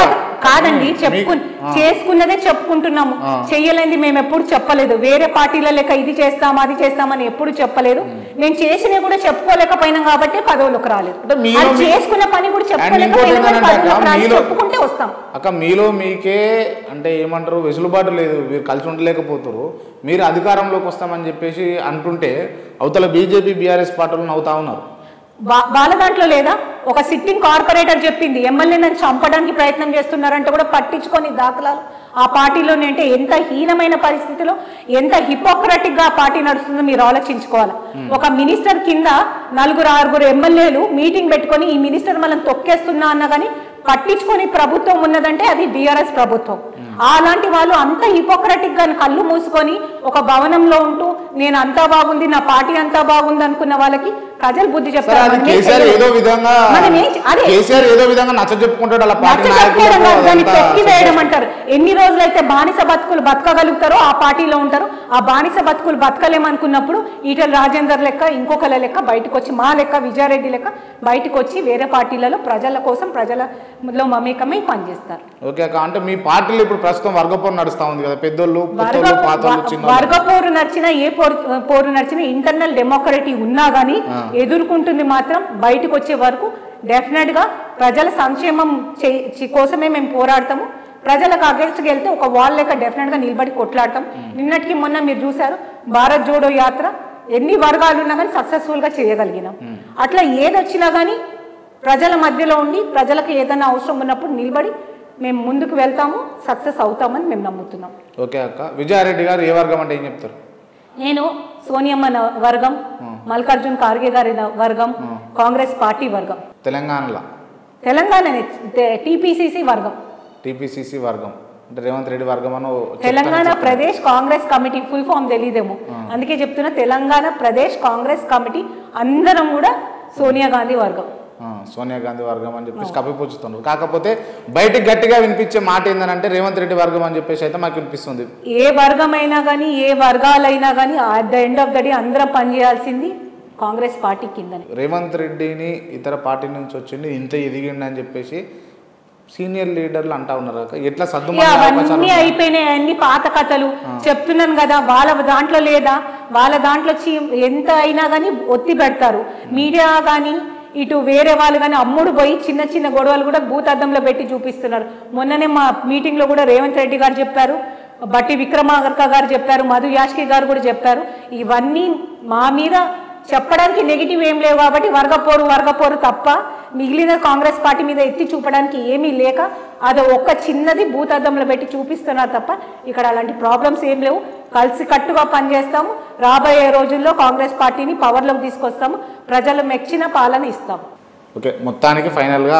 కాదండి మీ- చెప్పు ఆ. చేసుకున్నదే చెప్పుకుంటున్నాము ఆ. చెయ్యలేంది మేము ఎప్పుడు చెప్పలేదు వేరే పార్టీల లెక్క ఇది చేస్తాం అది చేస్తామని ఎప్పుడు చెప్పలేదు నేను చేసినవి కూడా చెప్పుకోలేకపోయినాం కాబట్టి పదవులకు రాలేదు అంటే మీలో అది మీ- చేసుకున్న పని కూడా ఇంకోటి చెప్పుకోలేకపోయినాం కానీ ఏంటంటే అక్క, పదవులకు రాలేదు. మీలో- చెప్పుకుంటే వస్తాం అక్క మీలో మీకే అంటే ఏమంటారు వెసులుబాటు లేదు మీరు కలిసి ఉండలేకపోతారు మీరు అధికారంలోకి వస్తామని చెప్పేసి అంటుంటే అవతల బీజేపీ బీఆర్ఎస్ పార్టీలు నవ్వుతా ఉన్నారు వా- వాళ్ళ దాంట్లో లేదా ఒక సిట్టింగ్ కార్పొరేటర్ చెప్పింది ఎమ్మెల్యే నన్ను చంపడానికి ప్రయత్నం చేస్తున్నారంటే కూడా పట్టించుకొని దాఖలాలు ఆ పార్టీలోనే అంటే ఎంత హీనమైన పరిస్థితిలో ఎంత హిపోక్రటిక్ గా ఆ పార్టీ నడుస్తుందో మీరు ఆలోచించుకోవాలి ఒక మినిస్టర్ కింద నలుగురు ఆరుగురు ఎమ్మెల్యేలు మీటింగ్ పెట్టుకొని ఈ మినిస్టర్ మనం తొక్కేస్తున్నా అన్న కానీ పట్టించుకొని ప్రభుత్వం ఉన్నదంటే అది బీఆర్ఎస్ ప్రభుత్వం అలాంటి వాళ్ళు అంత హిపోక్రటిక్ గా కళ్ళు మూసుకొని ఒక భవనంలో ఉంటూ నేను అంతా బాగుంది నా పార్టీ అంతా బాగుంది అనుకున్న వాళ్ళకి ప్రజలు బుద్ధి సరే చెప్తారు అది మనమేం కేసీఆర్ చేయలేం. ఏదో విధంగా మనం ఏం చే- అదే కేసీఆర్ ఏదో విధంగా నచ్చ చెప్పుకుంటాడు అలా పార్టీ నచ్చ చెప్పేయడం కాదు, దాన్ని నాయకులకు తొక్కి వేయడం అంటారు ఎన్ని రోజులైతే బానిస బతుకులు బతకగలుగుతారో ఆ పార్టీలో ఉంటారు ఆ బానిస బతుకులు బతకలేమనుకున్నప్పుడు ఈటల రాజేందర్ లెక్క ఇంకొకల లెక్క బయటకు వచ్చి మా లెక్క విజయారెడ్డి లెక్క బయటకు వచ్చి వేరే పార్టీలలో ప్రజల కోసం ప్రజలలో మమేకమై పనిచేస్తారు ఓకే అక్క అంటే మీ పార్టీలో ఇప్పుడు ప్రస్తుతం వర్గపోరు నడుస్తా ఉంది కదా పెద్దోళ్ళు వర్గ కొత్తోళ్ళు పాతోళ్ళు వ- చిన్న వర్గ పోరు నడిచినా ఏ పోరు పోరు నడిచినా ఇంటర్నల్ డెమోక్రటీ ఉన్నా గానీ ఎదుర్కొంటుంది మాత్రం బయటకు వచ్చే వరకు డెఫినెట్ గా ప్రజల సంక్షేమం చే- చి- కోసమే మేము పోరాడతాము ప్రజలకు అగేన్స్ట్కి వెళ్తే ఒక వాల్ లెక్క డెఫినెట్ గా నిలబడి కొట్లాడతాం నిన్నటికి మొన్న మీరు చూశారు భారత్ జోడో యాత్ర ఎన్ని వర్గాలు ఉన్నా కానీ సక్సెస్ఫుల్ గా చేయగలిగినాం అట్లా ఏది వచ్చినా కానీ ప్రజల మధ్యలో ఉండి ప్రజలకు ఏదైనా అవసరం ఉన్నప్పుడు నిలబడి మేము ముందుకు వెళ్తాము సక్సెస్ అవుతామని మేము నమ్ముతున్నాం ఓకే అక్క విజయారెడ్డి గారు ఏ వర్గం అంటే ఏం చెప్తారు నేను సోనియమ్మ న- వర్గం మల్కార్జున్ ఖార్గే గారి న- వర్గం కాంగ్రెస్ పార్టీ వర్గం తెలంగాణలో తెలంగాణ టీపీసీసీ వర్గం టీపీసీసీ వర్గం అంటే రేవంత్ రెడ్డి వర్గం అని Telangana Pradesh Congress committee full form తెలియదేమో అందుకే చెప్తున్నా తెలంగాణ ప్రదేశ్ కాంగ్రెస్ కమిటీ అందరం కూడా సోనియా గాంధీ వర్గం ఆ, సోనియా గాంధీ వర్గం అని చెప్పేసి కప్పిపుచ్చుతున్నారు కాకపోతే బయటికి గట్టిగా వినిపించే మాట ఏంటంటే రేవంత్ రెడ్డి వర్గం అని చెప్పేసి అయితే మాకు వినిపిస్తుంది ఏ వర్గమైనా కానీ ఏ వర్గాలైనా కానీ at the end of the day అందరం పనిచేయాల్సింది కాంగ్రెస్ పార్టీ కిందని రేవంత్ రెడ్డిని ఇతర పార్టీ నుంచి వచ్చింది ఇంత ఎదిగిండి అని చెప్పేసి సీనియర్ లీడర్లు అంటా ఉన్నారు అక్క ఎట్లా ఇక సర్దుమని అవకాశాలు అవన్నీ ఉన్నాయి? అయిపోయినాయి అన్ని పాత కథలు చెప్తున్నాను కదా వాళ్ళ దాంట్లో లేదా వాళ్ళ దాంట్లో చీ- ఎంత అయినా కానీ ఒత్తి పెడతారు మీడియా కానీ ఇటు వేరే వాళ్ళు కానీ అమ్ముడు పోయి చిన్న చిన్న గొడవలు కూడా భూతద్దంలో పెట్టి చూపిస్తున్నారు మొన్ననే మా మీటింగ్లో కూడా రేవంత్ రెడ్డి గారు చెప్పారు బట్టి విక్రమార్క గారు చెప్పారు మధు యాష్కి గారు కూడా చెప్పారు ఇవన్నీ మా మీద చెప్పడానికి నెగిటివ్ ఏం లేవు కాబట్టి వర్గపోరు వర్గపోరు తప్ప మిగిలిన కాంగ్రెస్ పార్టీ మీద ఎత్తి చూపడానికి ఏమీ లేక అది ఒక్క చిన్నది భూతద్దంలో పెట్టి చూపిస్తున్నారు తప్ప ఇక్కడ అలాంటి ప్రాబ్లమ్స్ ఏం లేవు కలిసి కట్టుగా పనిచేస్తాము రాబోయే రోజుల్లో కాంగ్రెస్ పార్టీని పవర్లోకి తీసుకొస్తాము ప్రజలు మెచ్చిన పాలన ఇస్తాము ఓకే మొత్తానికి ఫైనల్గా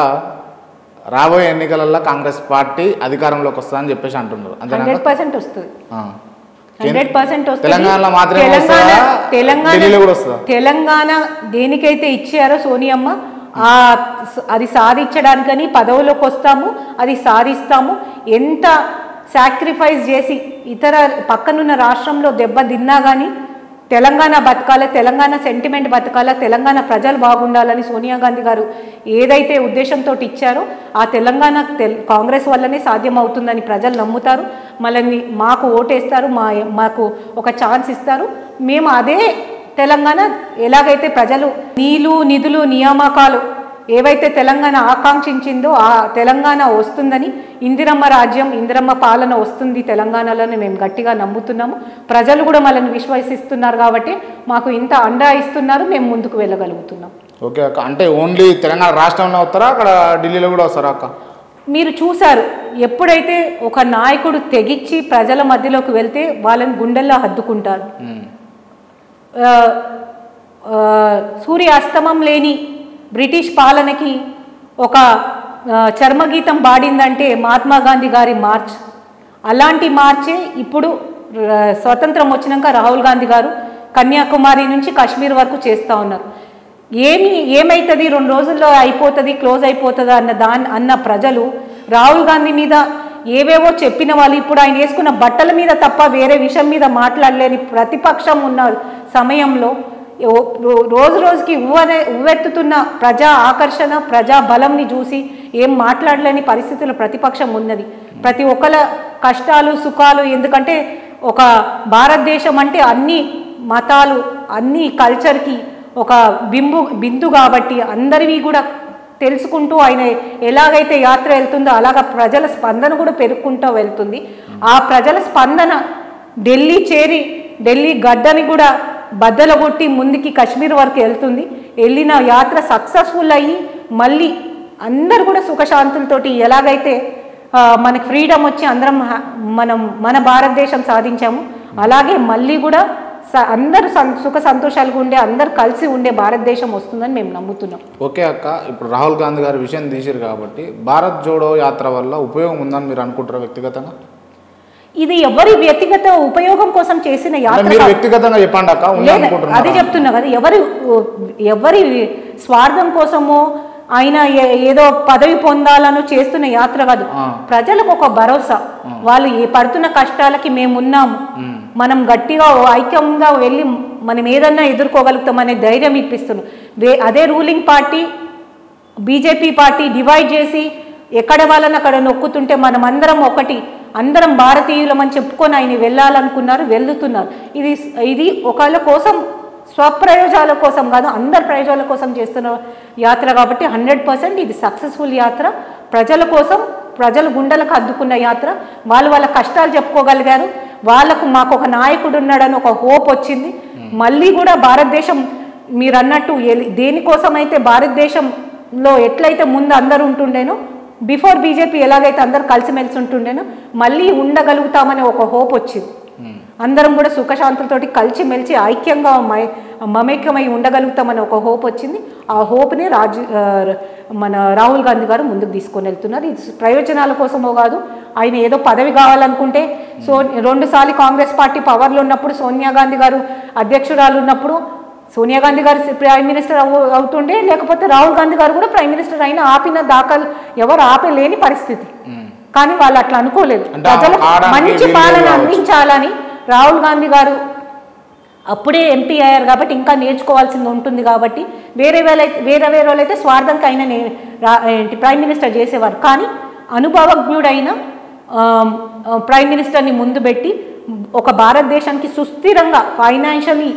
రాబోయే ఎన్నికలలో కాంగ్రెస్ పార్టీ అధికారంలోకి వస్తుందని చెప్పేసి అంటున్నారు అంతేనా హండ్రెడ్ పర్సెంట్ వస్తుంది ఆ. హండ్రెడ్ పర్సెంట్ వస్తుంది తెలంగాణలో మాత్రమే తెలంగాణ వస్తుందా? తెలంగాణ ఢిల్లీలో కూడా వస్తుందా? తెలంగాణ దేనికైతే ఇచ్చారో సోనియమ్మ ఆ అది సాధించడానికని పదవులోకి వస్తాము అది సాధిస్తాము ఎంత సాక్రిఫైస్ చేసి ఇతర పక్కనున్న రాష్ట్రంలో దెబ్బ తిన్నా కానీ తెలంగాణ బతకాల తెలంగాణ సెంటిమెంట్ బతకాల తెలంగాణ ప్రజలు బాగుండాలని సోనియా గాంధీ గారు ఏదైతే ఉద్దేశంతో ఇచ్చారో ఆ తెలంగాణ తెల్- కాంగ్రెస్ వల్లనే సాధ్యమవుతుందని ప్రజలు నమ్ముతారు మనల్ని మాకు ఓటేస్తారు మా మాకు ఒక ఛాన్స్ ఇస్తారు మేము అదే తెలంగాణ ఎలాగైతే ప్రజలు నీళ్ళు నిధులు నియామకాలు ఏవైతే తెలంగాణ ఆకాంక్షించిందో ఆ తెలంగాణ వస్తుందని ఇందిరమ్మ రాజ్యం ఇందిరమ్మ పాలన వస్తుంది తెలంగాణలోనే మేము గట్టిగా నమ్ముతున్నాము ప్రజలు కూడా మనల్ని విశ్వసిస్తున్నారు కాబట్టి మాకు ఇంత అండా ఇస్తున్నారు మేము ముందుకు వెళ్ళగలుగుతున్నాం ఓకే అక్క అంటే ఓన్లీ తెలంగాణ రాష్ట్రంలో వస్తారా అక్కడ ఢిల్లీలో కూడా వస్తారా అక్క మీరు చూశారు ఎప్పుడైతే ఒక నాయకుడు తెగిచ్చి ప్రజల మధ్యలోకి వెళ్తే వాళ్ళని గుండెల్లో హద్దుకుంటారు ఉమ్. ఆ, ఆ, సూర్య అస్తమం లేని బ్రిటిష్ పాలనకి ఒక ఆ, చర్మగీతం పాడిందంటే మహాత్మా గాంధీ గారి మార్చ్ అలాంటి మార్చే ఇప్పుడు ఆ, స్వతంత్రం వచ్చినాక రాహుల్ గాంధీ గారు కన్యాకుమారి నుంచి కాశ్మీర్ వరకు చేస్తూ ఉన్నారు ఏమి ఏమైతుంది రెండు రోజుల్లో అయిపోతుంది క్లోజ్ అయిపోతుంది అన్న దాని అన్న ప్రజలు రాహుల్ గాంధీ మీద ఏవేవో చెప్పిన వాళ్ళు ఇప్పుడు ఆయన వేసుకున్న బట్టల మీద తప్ప వేరే విషయం మీద మాట్లాడలేని ప్రతిపక్షం ఉన్న సమయంలో ఓ- రో- రోజు రోజుకి ఉవ్వనే ఉవ్వెత్తుతున్న ప్రజా ఆకర్షణ ప్రజా బలంని చూసి ఏం మాట్లాడలేని పరిస్థితులు ప్రతిపక్షం ఉన్నది ప్రతి ఒక్కల కష్టాలు సుఖాలు ఎందుకంటే ఒక భారతదేశం అంటే అన్ని మతాలు అన్ని కల్చర్కి ఒక బింబు బిందు కాబట్టి అందరివి కూడా తెలుసుకుంటూ ఆయన ఎలాగైతే యాత్ర వెళ్తుందో అలాగ ప్రజల స్పందన కూడా పెరుగుకుంటూ వెళ్తుంది ఆ ప్రజల స్పందన ఢిల్లీ చేరి ఢిల్లీ గడ్డని కూడా బద్దలగొట్టి ముందుకి కాశ్మీర్ వరకు వెళ్తుంది వెళ్ళిన యాత్ర సక్సెస్ఫుల్ అయ్యి మళ్ళీ అందరు కూడా సుఖశాంతులతోటి ఎలాగైతే ఆ, మనకి ఫ్రీడమ్ వచ్చి అందరం హా- మనం మన భారతదేశం సాధించాము అలాగే మళ్ళీ కూడా స- అందరూ సం- సుఖ సంతోషాలుగా ఉండే అందరు కలిసి ఉండే భారతదేశం వస్తుందని మేము నమ్ముతున్నాం ఓకే అక్క ఇప్పుడు రాహుల్ గాంధీ గారి విషయం తీసిరు కాబట్టి భారత్ జోడో యాత్ర వల్ల ఉపయోగం ఉందని మీరు అనుకుంటారా వ్యక్తిగతంగా ఇది ఎవరి వ్యక్తిగత ఉపయోగం కోసం చేసిన అంటే యాత్ర మీరు కాదు. వ్యక్తిగతంగా చెప్పండి అక్క ఉంది లేదా అది అనుకుంటున్నారా చెప్తున్నా కదా ఎవరి ఎవరి స్వార్థం కోసమో ఆయన ఏ- ఏదో పదవి పొందాలను చేస్తున్న యాత్ర కాదు ఆ. ప్రజలకు ఒక భరోసా వాళ్ళు ఏ పడుతున్న కష్టాలకి మేమున్నాము మనం గట్టిగా ఐక్యంగా వెళ్ళి మనం ఏదన్నా ఎదుర్కోగలుగుతామనే ధైర్యం ఇప్పిస్తున్నాం వే- అదే ruling party BJP party divide చేసి ఎక్కడ వాళ్ళని అక్కడ నొక్కుతుంటే మనం అందరం ఒకటి అందరం భారతీయులమని చెప్పుకొని ఆయన వెళ్ళాలనుకున్నారు వెళ్తున్నారు ఇది ఇది ఒకళ్ళ కోసం స్వప్రయోజనాల కోసం కాదు అందరి ప్రయోజనాల కోసం చేస్తున్న యాత్ర కాబట్టి హండ్రెడ్ పర్సెంట్ ఇది సక్సెస్ఫుల్ యాత్ర ప్రజల కోసం ప్రజల గుండెలకు అద్దుకున్న యాత్ర వాళ్ళు వాళ్ళ కష్టాలు చెప్పుకోగలిగారు వాళ్ళకు మాకు ఒక నాయకుడు ఉన్నాడని ఒక హోప్ వచ్చింది మళ్ళీ కూడా భారతదేశం మీరు అన్నట్టు ఎలి- దేనికోసమైతే భారతదేశంలో ఎట్లయితే ముందు అందరు ఉంటుండేనో బిఫోర్ బీజేపీ ఎలాగైతే అందరు కలిసిమెలిసి ఉంటుండేనో మళ్ళీ ఉండగలుగుతామనే ఒక హోప్ వచ్చింది అందరం కూడా సుఖశాంతులతోటి కలిసిమెలిసి ఐక్యంగా మై- మమేక్యమై ఉండగలుగుతామని ఒక హోప్ వచ్చింది ఆ హోప్ని రాజు ఆ, మన రాహుల్ గాంధీ గారు ముందుకు తీసుకొని వెళ్తున్నారు ఇది ప్రయోజనాల కోసమో కాదు ఆయన ఏదో పదవి కావాలనుకుంటే సో రెండుసార్లు కాంగ్రెస్ పార్టీ పవర్లో ఉన్నప్పుడు సోనియా గాంధీ గారు అధ్యక్షురాలు ఉన్నప్పుడు సోనియా గాంధీ గారు ప్రైమ్ మినిస్టర్ అవు- అవుతుండే లేకపోతే రాహుల్ గాంధీ గారు కూడా ప్రైమ్ మినిస్టర్ అయినా ఆపిన దాఖలు ఎవరు ఆపలేని పరిస్థితి కానీ వాళ్ళు అట్లా అనుకోలేదు అంటే ప్రజలకు ఆడడానికి మంచి వీలు పాలన కావచ్చు. అందించాలని రాహుల్ గాంధీ గారు అప్పుడే ఎంపీ అయ్యారు కాబట్టి ఇంకా నేర్చుకోవాల్సింది ఉంటుంది కాబట్టి వేరే వాళ్ళైతే వేరే వేరే వాళ్ళైతే స్వార్థంకి అయినా నే రా- ఏంటి ప్రైమ్ మినిస్టర్ చేసేవారు కానీ అనుభవజ్ఞుడైన ఆమ్, ఆ, ప్రైమ్ మినిస్టర్ని ముందు పెట్టి ఒక భారతదేశానికి సుస్థిరంగా ఫైనాన్షియలీ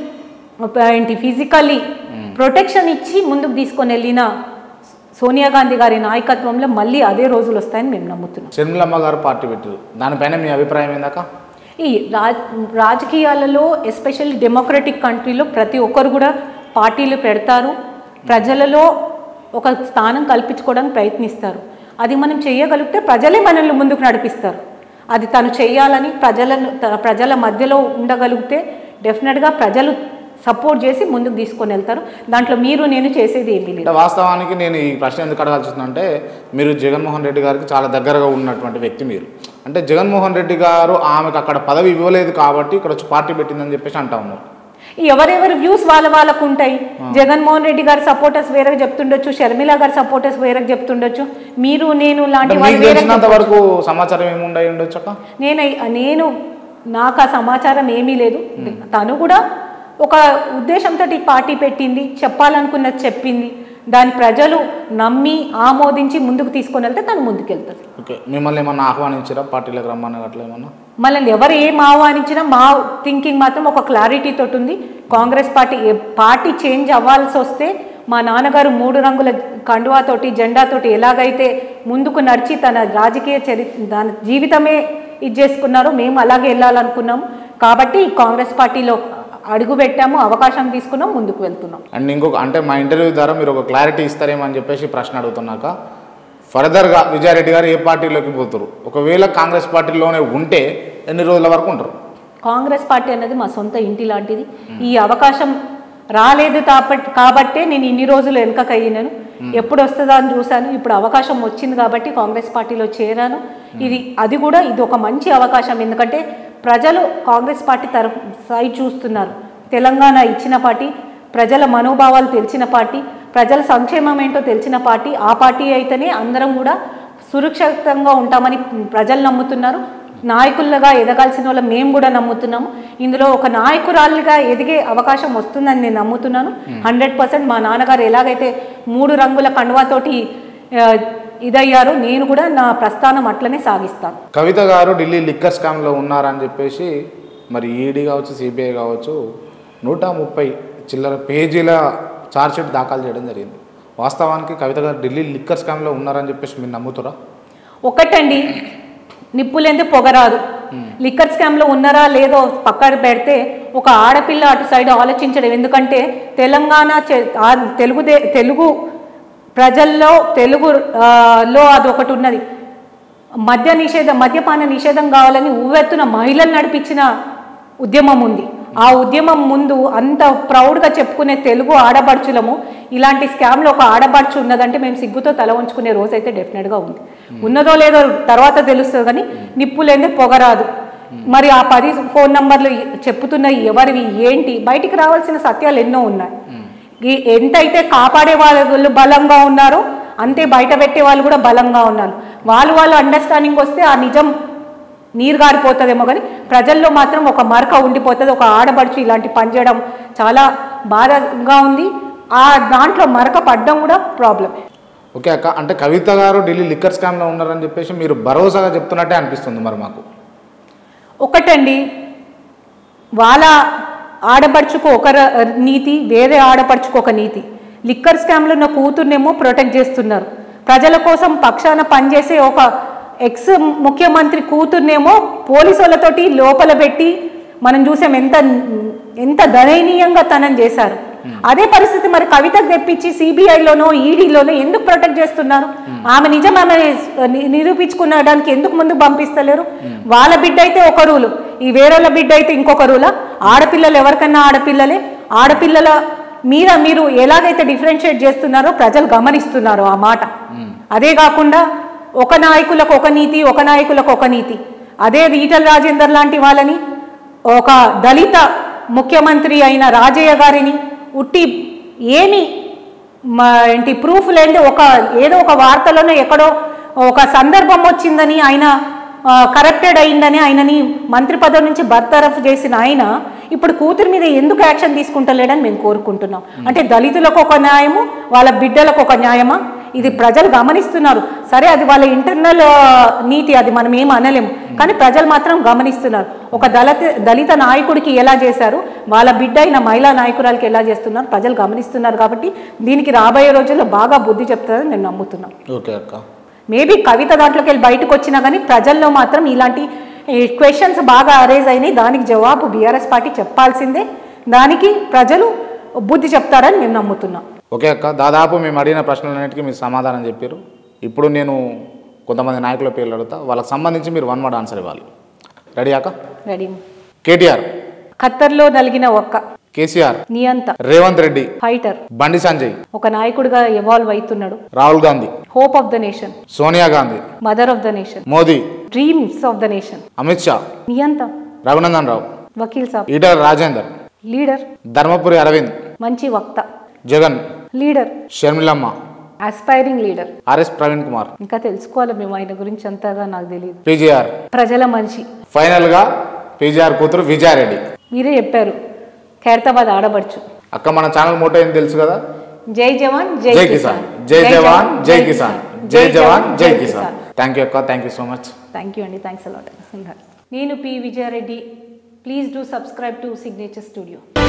ఏంటి ఫిజికల్లీ ప్రొటెక్షన్ ఇచ్చి ముందుకు తీసుకొని వెళ్ళిన సోనియా గాంధీ గారి నాయకత్వంలో మళ్ళీ అదే రోజులు వస్తాయని మేము నమ్ముతున్నాం షర్మిలమ్మ గారు పార్టీ పెట్టారు దానిపైన మీ అభిప్రాయం ఏందాక ఈ రాజ్ రాజకీయాలలో ఎస్పెషల్లీ డెమోక్రటిక్ కంట్రీలో ప్రతి ఒక్కరు కూడా పార్టీలు పెడతారు ప్రజలలో ఒక స్థానం కల్పించుకోవడానికి ప్రయత్నిస్తారు అది మనం చేయగలిగితే ప్రజలే మనల్ని ముందుకు నడిపిస్తారు అది తను చేయాలని ప్రజలను త- ప్రజల మధ్యలో ఉండగలిగితే డెఫినెట్గా ప్రజలు సపోర్ట్ చేసి ముందుకు తీసుకొని వెళ్తారు దాంట్లో మీరు నేను చేసేది ఏమీ లేదు అంటే వాస్తవానికి నేను ఈ ప్రశ్న ఎందుకు అడగాల్సి వస్తుందంటే మీరు జగన్మోహన్ రెడ్డి గారికి చాలా దగ్గరగా ఉన్నటువంటి వ్యక్తి మీరు అంటే జగన్మోహన్ రెడ్డి గారు ఆమెకు అక్కడ పదవి ఇవ్వలేదు కాబట్టి ఇక్కడ వచ్చి పార్టీ పెట్టిందని చెప్పేసి అంటా ఉన్నారు ఈ ఎవరెవరి వ్యూస్ వాళ్ళ వాళ్ళకు ఉంటాయి జగన్మోహన్ రెడ్డి గారి సపోర్టర్స్ వేరే చెప్తుండొచ్చు షర్మిల గారి సపోర్టర్స్ వేరే చెప్తుండొచ్చు మీరు నేను అంటే లాంటి మీకు వాళ్ళు వేరే తెలిసినంత వరకు సమాచారం ఏముండయి ఉండొచ్చు అక్క నేను నేను నాకు ఆ సమాచారం ఏమీ లేదు తను కూడా ఒక ఉద్దేశంతో ఈ పార్టీ పెట్టింది చెప్పాలనుకున్నది చెప్పింది దాని ప్రజలు నమ్మి ఆమోదించి ముందుకు తీసుకొని వెళ్తే తను ముందుకెళ్తారు ఓకే మిమ్మల్ని ఏమన్నా ఆహ్వానించారా పార్టీలకు రమ్మని అట్లా ఏమన్నా మనల్ని ఎవరు ఏం ఆహ్వానించినా మా థింకింగ్ మాత్రం ఒక క్లారిటీ తోటి ఉంది కాంగ్రెస్ పార్టీ ఏ- పార్టీ చేంజ్ అవ్వాల్సి వస్తే మా నాన్నగారు మూడు రంగుల కండువాతోటి జెండాతోటి ఎలాగైతే ముందుకు నడిచి తన రాజకీయ చరి దాని జీవితమే ఇది చేసుకున్నారో మేము అలాగే వెళ్ళాలనుకున్నాం కాబట్టి కాంగ్రెస్ పార్టీలో అడుగు పెట్టాము అవకాశం తీసుకున్నాం ముందుకు వెళ్తున్నాం అండ్ ఇంకొక అంటే మా ఇంటర్వ్యూ ద్వారా మీరు ఒక క్లారిటీ ఇస్తారేమో అని చెప్పేసి ప్రశ్న అడుగుతున్నాక ఫర్దర్గా విజయారెడ్డి గారు ఏ పార్టీలోకి పోతారు ఒకవేళ కాంగ్రెస్ పార్టీలోనే ఉంటే ఎన్ని రోజుల వరకు ఉంటారు కాంగ్రెస్ పార్టీ అనేది మా సొంత ఇంటి లాంటిది ఈ అవకాశం రాలేదు కాబట్టి కాబట్టే నేను ఇన్ని రోజులు వెనుకకు అయ్యినాను ఎప్పుడు వస్తుందా అని చూశాను ఇప్పుడు అవకాశం వచ్చింది కాబట్టి కాంగ్రెస్ పార్టీలో చేరాను ఇది అది కూడా ఇది ఒక మంచి అవకాశం ఎందుకంటే ప్రజలు కాంగ్రెస్ పార్టీ తరఫు సైడ్ చూస్తున్నారు తెలంగాణ ఇచ్చిన పార్టీ ప్రజల మనోభావాలు తెలిసిన పార్టీ ప్రజల సంక్షేమం ఏంటో తెలిసిన పార్టీ ఆ పార్టీ అయితేనే అందరం కూడా సురక్షితంగా ఉంటామని ప్రజలు నమ్ముతున్నారు నాయకులుగా ఎదగాల్సిన వాళ్ళ మేము కూడా నమ్ముతున్నాము ఇందులో ఒక నాయకురాలుగా ఎదిగే అవకాశం వస్తుందని నేను నమ్ముతున్నాను హండ్రెడ్ పర్సెంట్ మా నాన్నగారు ఎలాగైతే మూడు రంగుల కండువాతోటి ఆ, ఇదయ్యారో నేను కూడా నా ప్రస్థానం అట్లనే సాగిస్తాను కవిత గారు ఢిల్లీ లిక్కర్ స్కామ్లో ఉన్నారని చెప్పేసి మరి ఈడీ కావచ్చు సిబిఐ కావచ్చు నూట ముప్పై చిల్లర పేజీల ఛార్జ్షీట్ దాఖలు చేయడం జరిగింది వాస్తవానికి కవిత గారు ఢిల్లీ లిక్కర్ స్కామ్లో ఉన్నారని చెప్పేసి మీరు నమ్ముతారా ఒకటండి నిప్పులేంది పొగరాదు లిక్కర్ స్కామ్లో ఉన్నారా లేదో పక్కన పెడితే ఒక ఆడపిల్ల అటు సైడ్ ఆలోచించడం ఎందుకంటే తెలంగాణ చె- ఆ తెలుగుదే తెలుగు ప్రజల్లో తెలుగు ఆ, లో అది ఒకటి ఉన్నది మద్య నిషేధం మద్యపాన నిషేధం కావాలని ఉవ్వెత్తున మహిళలు నడిపించిన ఉద్యమం ఉంది ఆ ఉద్యమం ముందు అంత ప్రౌడ్గా చెప్పుకునే తెలుగు ఆడపడుచులము ఇలాంటి స్కామ్లో ఒక ఆడపడుచు ఉన్నదంటే మేము సిగ్గుతో తల ఉంచుకునే రోజు అయితే డెఫినెట్గా ఉంది ఉన్నదో లేదో తర్వాత తెలుస్తుంది కానీ నిప్పు లేదే పొగరాదు మరి ఆ పది ఫోన్ నంబర్లు చెప్పుతున్న ఎవరివి ఏంటి బయటికి రావాల్సిన సత్యాలు ఎన్నో ఉన్నాయి ఈ ఎంతైతే కాపాడే వాళ్ళు బలంగా ఉన్నారో అంతే బయట పెట్టే వాళ్ళు కూడా బలంగా ఉన్నారు వాళ్ళు వాళ్ళు అండర్స్టాండింగ్ వస్తే ఆ నిజం నీరు గారిపోతుందేమో కానీ ప్రజల్లో మాత్రం ఒక మరక ఉండిపోతుంది ఒక ఆడబడుచు ఇలాంటి పని చేయడం చాలా బాధగా ఉంది ఆ దాంట్లో మరక పడడం కూడా ప్రాబ్లం ఓకే అక్క అంటే కవిత గారు ఢిల్లీ లిక్కర్ స్కామ్లో ఉన్నారని చెప్పేసి మీరు భరోసాగా చెప్తున్నట్టే అనిపిస్తుంది మరి మాకు ఒకటండి వాళ్ళ ఆడపడుచుకు ఒక ర- నీతి వేరే ఆడపడుచుకు ఒక నీతి లిక్కర్ స్కామ్లో ఉన్న కూతుర్నేమో ప్రొటెక్ట్ చేస్తున్నారు ప్రజల కోసం పక్షాన పనిచేసే ఒక ఎక్స్ ముఖ్యమంత్రి కూతుర్నేమో పోలీసు వాళ్ళతోటి లోపల పెట్టి మనం చూసాం ఎంత ఎంత దయనీయంగా తనని చేశారు అదే పరిస్థితి మరి కవితకు తెప్పించి సిబిఐలోనో ఈడీలోనో ఎందుకు ప్రొటెక్ట్ చేస్తున్నారు ఆమె నిజం ఆమె ని- నిరూపించుకునడానికి ఎందుకు ముందు పంపిస్తలేరు వాళ్ళ బిడ్డ అయితే ఒక రూలు ఈ వేరేళ్ళ బిడ్డ అయితే ఇంకొక రూలా ఆడపిల్లలు ఎవరికన్నా ఆడపిల్లలే ఆడపిల్లల మీద మీరు ఎలాగైతే డిఫరెన్షియేట్ చేస్తున్నారో ప్రజలు గమనిస్తున్నారు ఆ మాట అదే కాకుండా ఒక నాయకులకు ఒక నీతి ఒక నాయకులకు ఒక నీతి అదే ఈటల రాజేందర్ లాంటి వాళ్ళని ఒక దళిత ముఖ్యమంత్రి అయిన రాజయ్య గారిని ఉట్టి ఏమి మా ఏంటి ప్రూఫ్ లేని ఒక ఏదో ఒక వార్తలోనే ఎక్కడో ఒక సందర్భం వచ్చిందని ఆయన కరెక్టెడ్ అయిందని ఆయనని మంత్రి పదవి నుంచి బర్తరఫ్ చేసిన ఆయన ఇప్పుడు కూతురు మీద ఎందుకు యాక్షన్ తీసుకుంటలేడని మేము కోరుకుంటున్నాం అంటే దళితులకు ఒక న్యాయము వాళ్ళ బిడ్డలకు ఒక న్యాయమా ఇది ప్రజలు గమనిస్తున్నారు సరే అది వాళ్ళ ఇంటర్నల్ నీతి అది మనం ఏం అనలేము కానీ ప్రజలు మాత్రం గమనిస్తున్నారు ఒక దళిత దళిత నాయకుడికి ఎలా చేశారు వాళ్ళ బిడ్డ అయిన మహిళా నాయకురాలకి ఎలా చేస్తున్నారు ప్రజలు గమనిస్తున్నారు కాబట్టి దీనికి రాబోయే రోజుల్లో బాగా బుద్ధి చెప్తారని నేను నమ్ముతున్నాను ఓకే అక్క మేబీ కవిత దాంట్లోకి వెళ్ళి బయటకు వచ్చినా కానీ ప్రజల్లో మాత్రం ఇలాంటి క్వశ్చన్స్ బాగా అరేజ్ అయినాయి దానికి జవాబు బీఆర్ఎస్ పార్టీ చెప్పాల్సిందే దానికి ప్రజలు బుద్ధి చెప్తారని మేము నమ్ముతున్నాం ఓకే అక్క దాదాపు మేము అడిగిన ప్రశ్నలన్నిటికీ మీరు సమాధానం చెప్పారు ఇప్పుడు నేను కొంతమంది నాయకుల పేర్లు అడుగుతా వాళ్ళకి సంబంధించి మీరు వన్ వర్డ్ ఆన్సర్ ఇవ్వాలి రెడీ అక్క రెడీ కేటీఆర్ ఖత్తర్లో నలిగిన ఒక్క కేసీఆర్ నియంత రేవంత్ రెడ్డి ఫైటర్ బండి సంజయ్ ఒక నాయకుడిగా ఎవాల్వ్ అవుతున్నాడు Rahul Gandhi hope of the nation Sonia Gandhi mother of the nation Modi dreams of the nation Amit Shah నియంత రఘునందన్ రావు వకీల్ సాబ్ ఈటల రాజేందర్ లీడర్ ధర్మపురి అరవింద్ మంచి వక్త Jagan leader Sharmilamma aspiring leader RS Praveen Kumar ఇంకా తెలుసుకోవాలి మేము ఆయన గురించి అంతగా నాకు తెలియదు పీజీఆర్ ప్రజల మనిషి ఫైనల్గా పీజీఆర్ కూతురు విజయారెడ్డి మీరే చెప్పారు ఖైరతాబాద్ ఆడబడుచు అక్క మన ఛానల్ మోటో ఏం తెలుసు కదా జై జవాన్ జై జై కిసాన్ జై జవాన్ జై కిసాన్ జై జవాన్ జై కిసాన్ థ్యాంక్ యూ అక్క thank you so much thank you అండి థ్యాంక్స్ అలాట్ నేను P Vijaya Reddy please do subscribe to signature studio